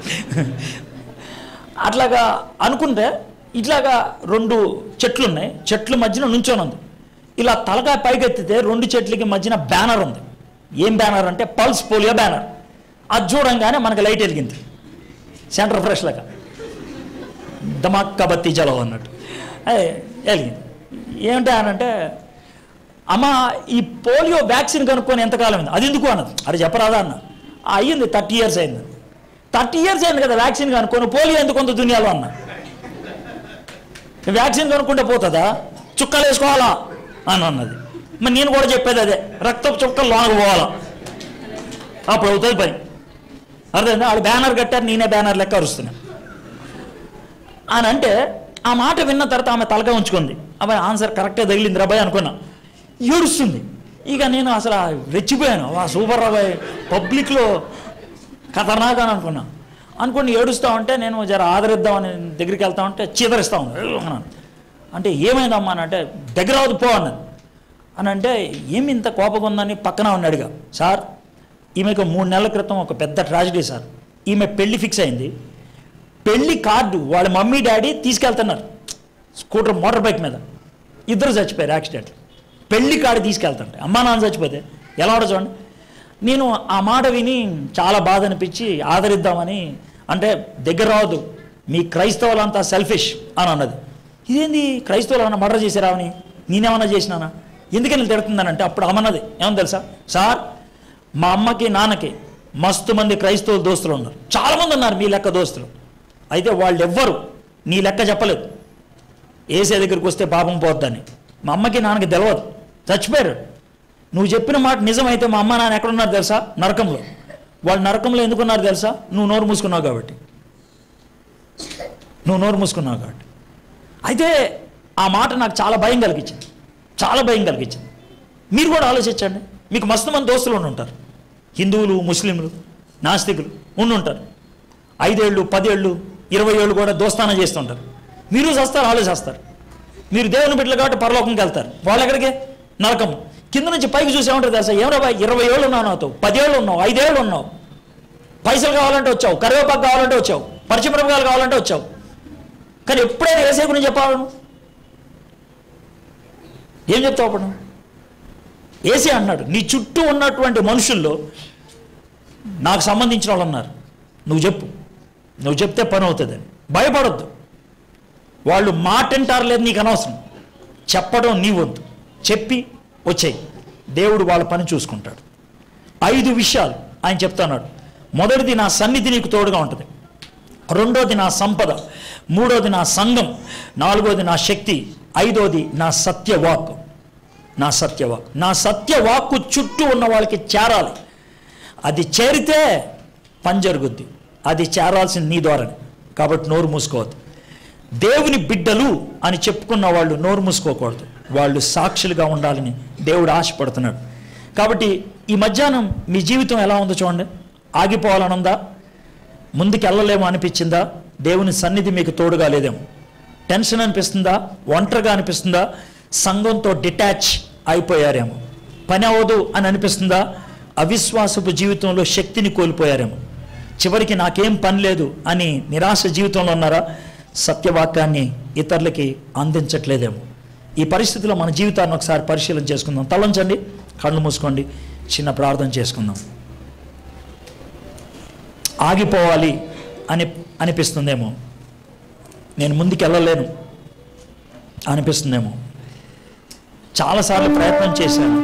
Speaker 1: అట్లాగా అనుకుంటే ఇట్లాగా రెండు చెట్లు ఉన్నాయి చెట్ల మధ్యన నుంచొని ఉంది ఇలా తలకాయ పైకెత్తితే రెండు చెట్లకి మధ్యన బ్యానర్ ఉంది ఏం బ్యానర్ అంటే పల్స్ పోలియో బ్యానర్ అది చూడంగానే మనకి లైట్ వెలిగింది సెంటర్ ఫ్రెష్ లాగా దమాక్క బత్తి జలం అన్నట్టు అదే వెలిగింది ఏమిటి అని అంటే అమ్మ ఈ పోలియో వ్యాక్సిన్ కనుక్కొని ఎంతకాలం అయింది అది ఎందుకు అన్నది అది చెప్పరాదా అన్న "ఆ, అయ్యింది థర్టీ ఇయర్స్ అయింది థర్టీ ఇయర్స్ అయింది కదా వ్యాక్సిన్ కనుక్కొని పోలియో ఎందుకు కొంత దునియాలో అన్న వ్యాక్సిన్ కనుక్కుంటే పోతుందా చుక్కలు వేసుకోవాలా అని అన్నది మరి నేను కూడా చెప్పేది అదే రక్తపు చుక్కలు లోనకు పోవాలా అప్పుడు అవుతుంది పని అర్థమైందా వాళ్ళు బ్యానర్ కట్టారు నేనే బ్యానర్ లెక్క అరుస్తున్నా అని అంటే ఆ మాట విన్న తర్వాత ఆమె తలగా ఉంచుకుంది అబ్బాయి ఆన్సర్ కరెక్టే తగిలింది రాబాయ్ అనుకున్నా ఏడుస్తుంది ఇక నేను అసలు ఆ రెచ్చిపోయాను వా సూపర్ రాబాయ్ పబ్లిక్లో ఖతర్నాక్ అని అనుకున్నా అనుకుని ఏడుస్తూ ఉంటే నేను జర ఆదరిద్దామని దగ్గరికి వెళ్తా ఉంటే చీదరిస్తా ఉంది అన్నాను అంటే ఏమైందమ్మా అని అంటే దగ్గర అవద్దు పో అన్నది అని అంటే ఏమి ఇంత కోపంగా ఉందని పక్కన ఉన్న అడిగా సార్ ఈమెకు మూడు నెలల క్రితం ఒక పెద్ద ట్రాజడీ సార్ ఈమె పెళ్లి ఫిక్స్ అయింది పెళ్లి కార్డు వాళ్ళ మమ్మీ డాడీ తీసుకెళ్తున్నారు స్కూటర్ మోటార్ బైక్ మీద ఇద్దరు చచ్చిపోయారు యాక్సిడెంట్ పెళ్లి కార్డు తీసుకెళ్తుంటే అమ్మా నాన్న చచ్చిపోతే ఎలా ఉండదు చూడండి నేను ఆ మాట విని చాలా బాధ అనిపించి ఆదరిద్దామని అంటే దగ్గర రావద్దు మీ క్రైస్తవులంతా సెల్ఫిష్ అని అన్నది ఇదేంది క్రైస్తవులు ఏమన్నా మర్డర్ చేశారావని నేనేమన్నా చేసినానా ఎందుకని తిడుతుందనంటే అప్పుడు అమ్మన్నది ఏమని తెలుసా సార్ మా అమ్మకి నాన్నకి మస్తు మంది క్రైస్తవ దోస్తులు ఉన్నారు చాలామంది ఉన్నారు మీ లెక్క దోస్తులు అయితే వాళ్ళు ఎవ్వరు నీ లెక్క చెప్పలేదు ఏసే దగ్గరికి వస్తే పాపం పోద్దని మా అమ్మకి నాన్నకి తెలియదు చచ్చిపోయారు నువ్వు చెప్పిన మాట నిజమైతే మా అమ్మ నాన్న ఎక్కడున్నారు తెలుసా నరకంలో వాళ్ళు నరకంలో ఎందుకున్నారు తెలుసా నువ్వు నోరు మూసుకున్నావు కాబట్టి నువ్వు నోరు మూసుకున్నావు కాబట్టి అయితే ఆ మాట నాకు చాలా భయం కలిగించింది చాలా భయం కలిగించింది మీరు కూడా ఆలోచించండి మీకు మస్తు మంది దోస్తులు ఉండి ఉంటారు హిందువులు ముస్లింలు నాస్తికులు ఉండి ఉంటారు ఐదేళ్ళు పదేళ్ళు ఇరవై ఏళ్ళు కూడా దోస్తానం చేస్తుంటారు మీరు చేస్తారు వాళ్ళు చేస్తారు మీరు దేవుని బిడ్డలు కాబట్టి పరలోకంకి వెళ్తారు వాళ్ళు ఎక్కడికి నరకం కింద నుంచి పైకి చూసి ఏమంటారు తెలుసా ఏమరా బాయ్ ఇరవై ఏళ్ళు ఉన్నావు నాతో పదేళ్ళు ఉన్నావు ఐదేళ్ళు ఉన్నావు పైసలు కావాలంటే వచ్చావు కరివేపాకు కావాలంటే వచ్చావు పరిచయమిరపకాయలు కావాలంటే వచ్చావు కానీ ఎప్పుడైనా ఏసే గురించి చెప్పాలను ఏం చెప్తావు అప్పుడు ఏసీ అన్నాడు నీ చుట్టూ ఉన్నటువంటి మనుషుల్లో నాకు సంబంధించిన వాళ్ళు ఉన్నారు నువ్వు చెప్పు నువ్వు చెప్తే పని అవుతుందని భయపడొద్దు వాళ్ళు మాట వింటారు లేదు నీకు అనవసరం చెప్పడం నీ వంతు చెప్పి వచ్చేయి దేవుడు వాళ్ళ పని చూసుకుంటాడు ఐదు విషయాలు ఆయన చెప్తున్నాడు మొదటిది నా సన్నిధి నీకు తోడుగా ఉంటుంది రెండోది నా సంపద మూడోది నా సంఘం నాలుగోది నా శక్తి ఐదోది నా సత్యవాక్ నా సత్యవాక్ నా సత్యవాక్కు చుట్టూ ఉన్న వాళ్ళకి చేరాలి అది చేరితే పని జరుగుద్ది అది చేరాల్సింది నీ ద్వారానే కాబట్టి నోరు మూసుకోవద్దు దేవుని బిడ్డలు అని చెప్పుకున్న వాళ్ళు నోరు మూసుకోకూడదు వాళ్ళు సాక్షులుగా ఉండాలని దేవుడు ఆశపడుతున్నాడు కాబట్టి ఈ మధ్యాహ్నం మీ జీవితం ఎలా ఉందో చూడండి ఆగిపోవాలని ఉందా ముందుకు వెళ్ళలేమో అనిపించిందా దేవుని సన్నిధి మీకు తోడుగా లేదేమో టెన్షన్ అనిపిస్తుందా ఒంటరిగా అనిపిస్తుందా సంఘంతో డిటాచ్ అయిపోయారేమో పని అవ్వదు అని అనిపిస్తుందా అవిశ్వాసపు జీవితంలో శక్తిని కోల్పోయారేమో చివరికి నాకేం పని లేదు అని నిరాశ జీవితంలో ఉన్నారా సత్యవాక్యాన్ని ఇతరులకి అందించట్లేదేమో ఈ పరిస్థితిలో మన జీవితాన్ని ఒకసారి పరిశీలన చేసుకుందాం తలంచండి కళ్ళు మూసుకోండి చిన్న ప్రార్థన చేసుకుందాం ఆగిపోవాలి అని అనిపిస్తుందేమో నేను ముందుకు వెళ్ళలేను అనిపిస్తుందేమో చాలాసార్లు ప్రయత్నం చేశాను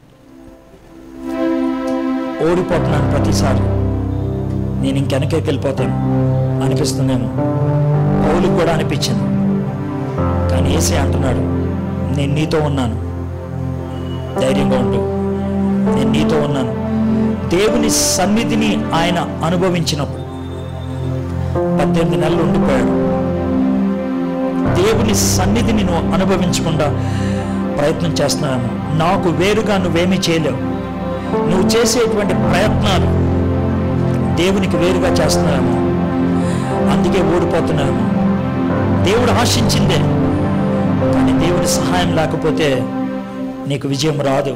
Speaker 1: ఓడిపోతున్నాను ప్రతిసారి నేను ఇంకెనకే వెళ్ళిపోతాను అనిపిస్తుందేమో పౌలుకు కూడా అనిపించింది కానీ ఏసే అంటున్నాడు నేను నీతో ఉన్నాను ధైర్యంగా ఉండు నేను నీతో ఉన్నాను దేవుని సన్నిధిని ఆయన అనుభవించినప్పుడు పద్దెనిమిది నెలలు ఉండిపోయాడు దేవుని సన్నిధిని నువ్వు అనుభవించకుండా ప్రయత్నం చేస్తున్నావేమో నాకు వేరుగా నువ్వేమీ చేయలేవు నువ్వు చేసేటువంటి ప్రయత్నాలు దేవునికి వేరుగా చేస్తున్నావేమో అందుకే ఓడిపోతున్నావేమో దేవుడు ఆశించిందే కానీ దేవుడి సహాయం లేకపోతే నీకు విజయం రాదు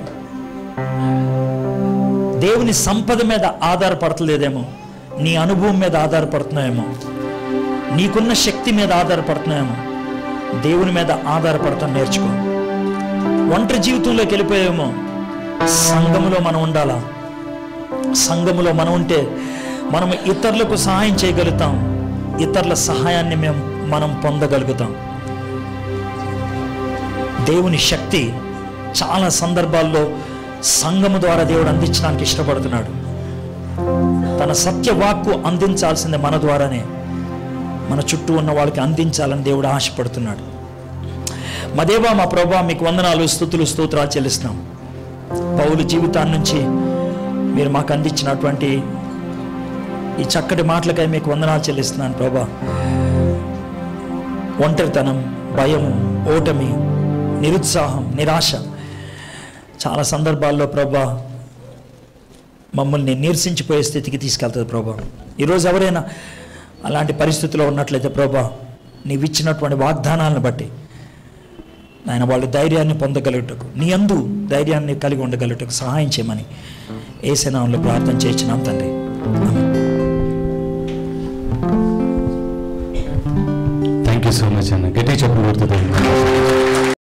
Speaker 1: దేవుని సంపద మీద ఆధారపడతలేదేమో నీ అనుభవం మీద ఆధారపడుతున్నాయేమో నీకున్న శక్తి మీద ఆధారపడుతున్నాయేమో దేవుని మీద ఆధారపడటం నేర్చుకో ఒంటరి జీవితంలోకి వెళ్ళిపోయేమో సంఘములో మనం ఉండాలా సంఘములో మనం ఉంటే మనం ఇతరులకు సహాయం చేయగలుగుతాం ఇతరుల సహాయాన్ని మేము మనం పొందగలుగుతాం దేవుని శక్తి చాలా సందర్భాల్లో సంఘము ద్వారా దేవుడు అందించడానికి ఇష్టపడుతున్నాడు తన సత్యవాక్కు అందించాల్సింది మన ద్వారానే మన చుట్టూ ఉన్న వాళ్ళకి అందించాలని దేవుడు ఆశపడుతున్నాడు మా దేవా మా ప్రభా మీకు వందనాలు స్థుతులు స్తోత్రాలు చెల్లిస్తున్నాం పౌలు జీవితాన్ని నుంచి మీరు మాకు అందించినటువంటి ఈ చక్కటి మాటలకై మీకు వందనాలు చెల్లిస్తున్నాను ప్రభా ఒంటరితనం భయము ఓటమి నిరుత్సాహం నిరాశ చాలా సందర్భాల్లో ప్రభా మమ్మల్ని నీరసించిపోయే స్థితికి తీసుకెళ్తుంది ప్రభా ఈరోజు ఎవరైనా అలాంటి పరిస్థితిలో ఉన్నట్లయితే ప్రభా నీవు ఇచ్చినటువంటి వాగ్దానాలను బట్టి ఆయన వాళ్ళు ధైర్యాన్ని పొందగలుగుటకు నీ అందు ధైర్యాన్ని కలిగి ఉండగలుగుటకు సహాయం చేయమని ఏసనాంలో ప్రార్థన చేయించినాం తండ్రి amen.
Speaker 2: Thank you so much అన్న గట్టి చెప్పు కొడుతుంది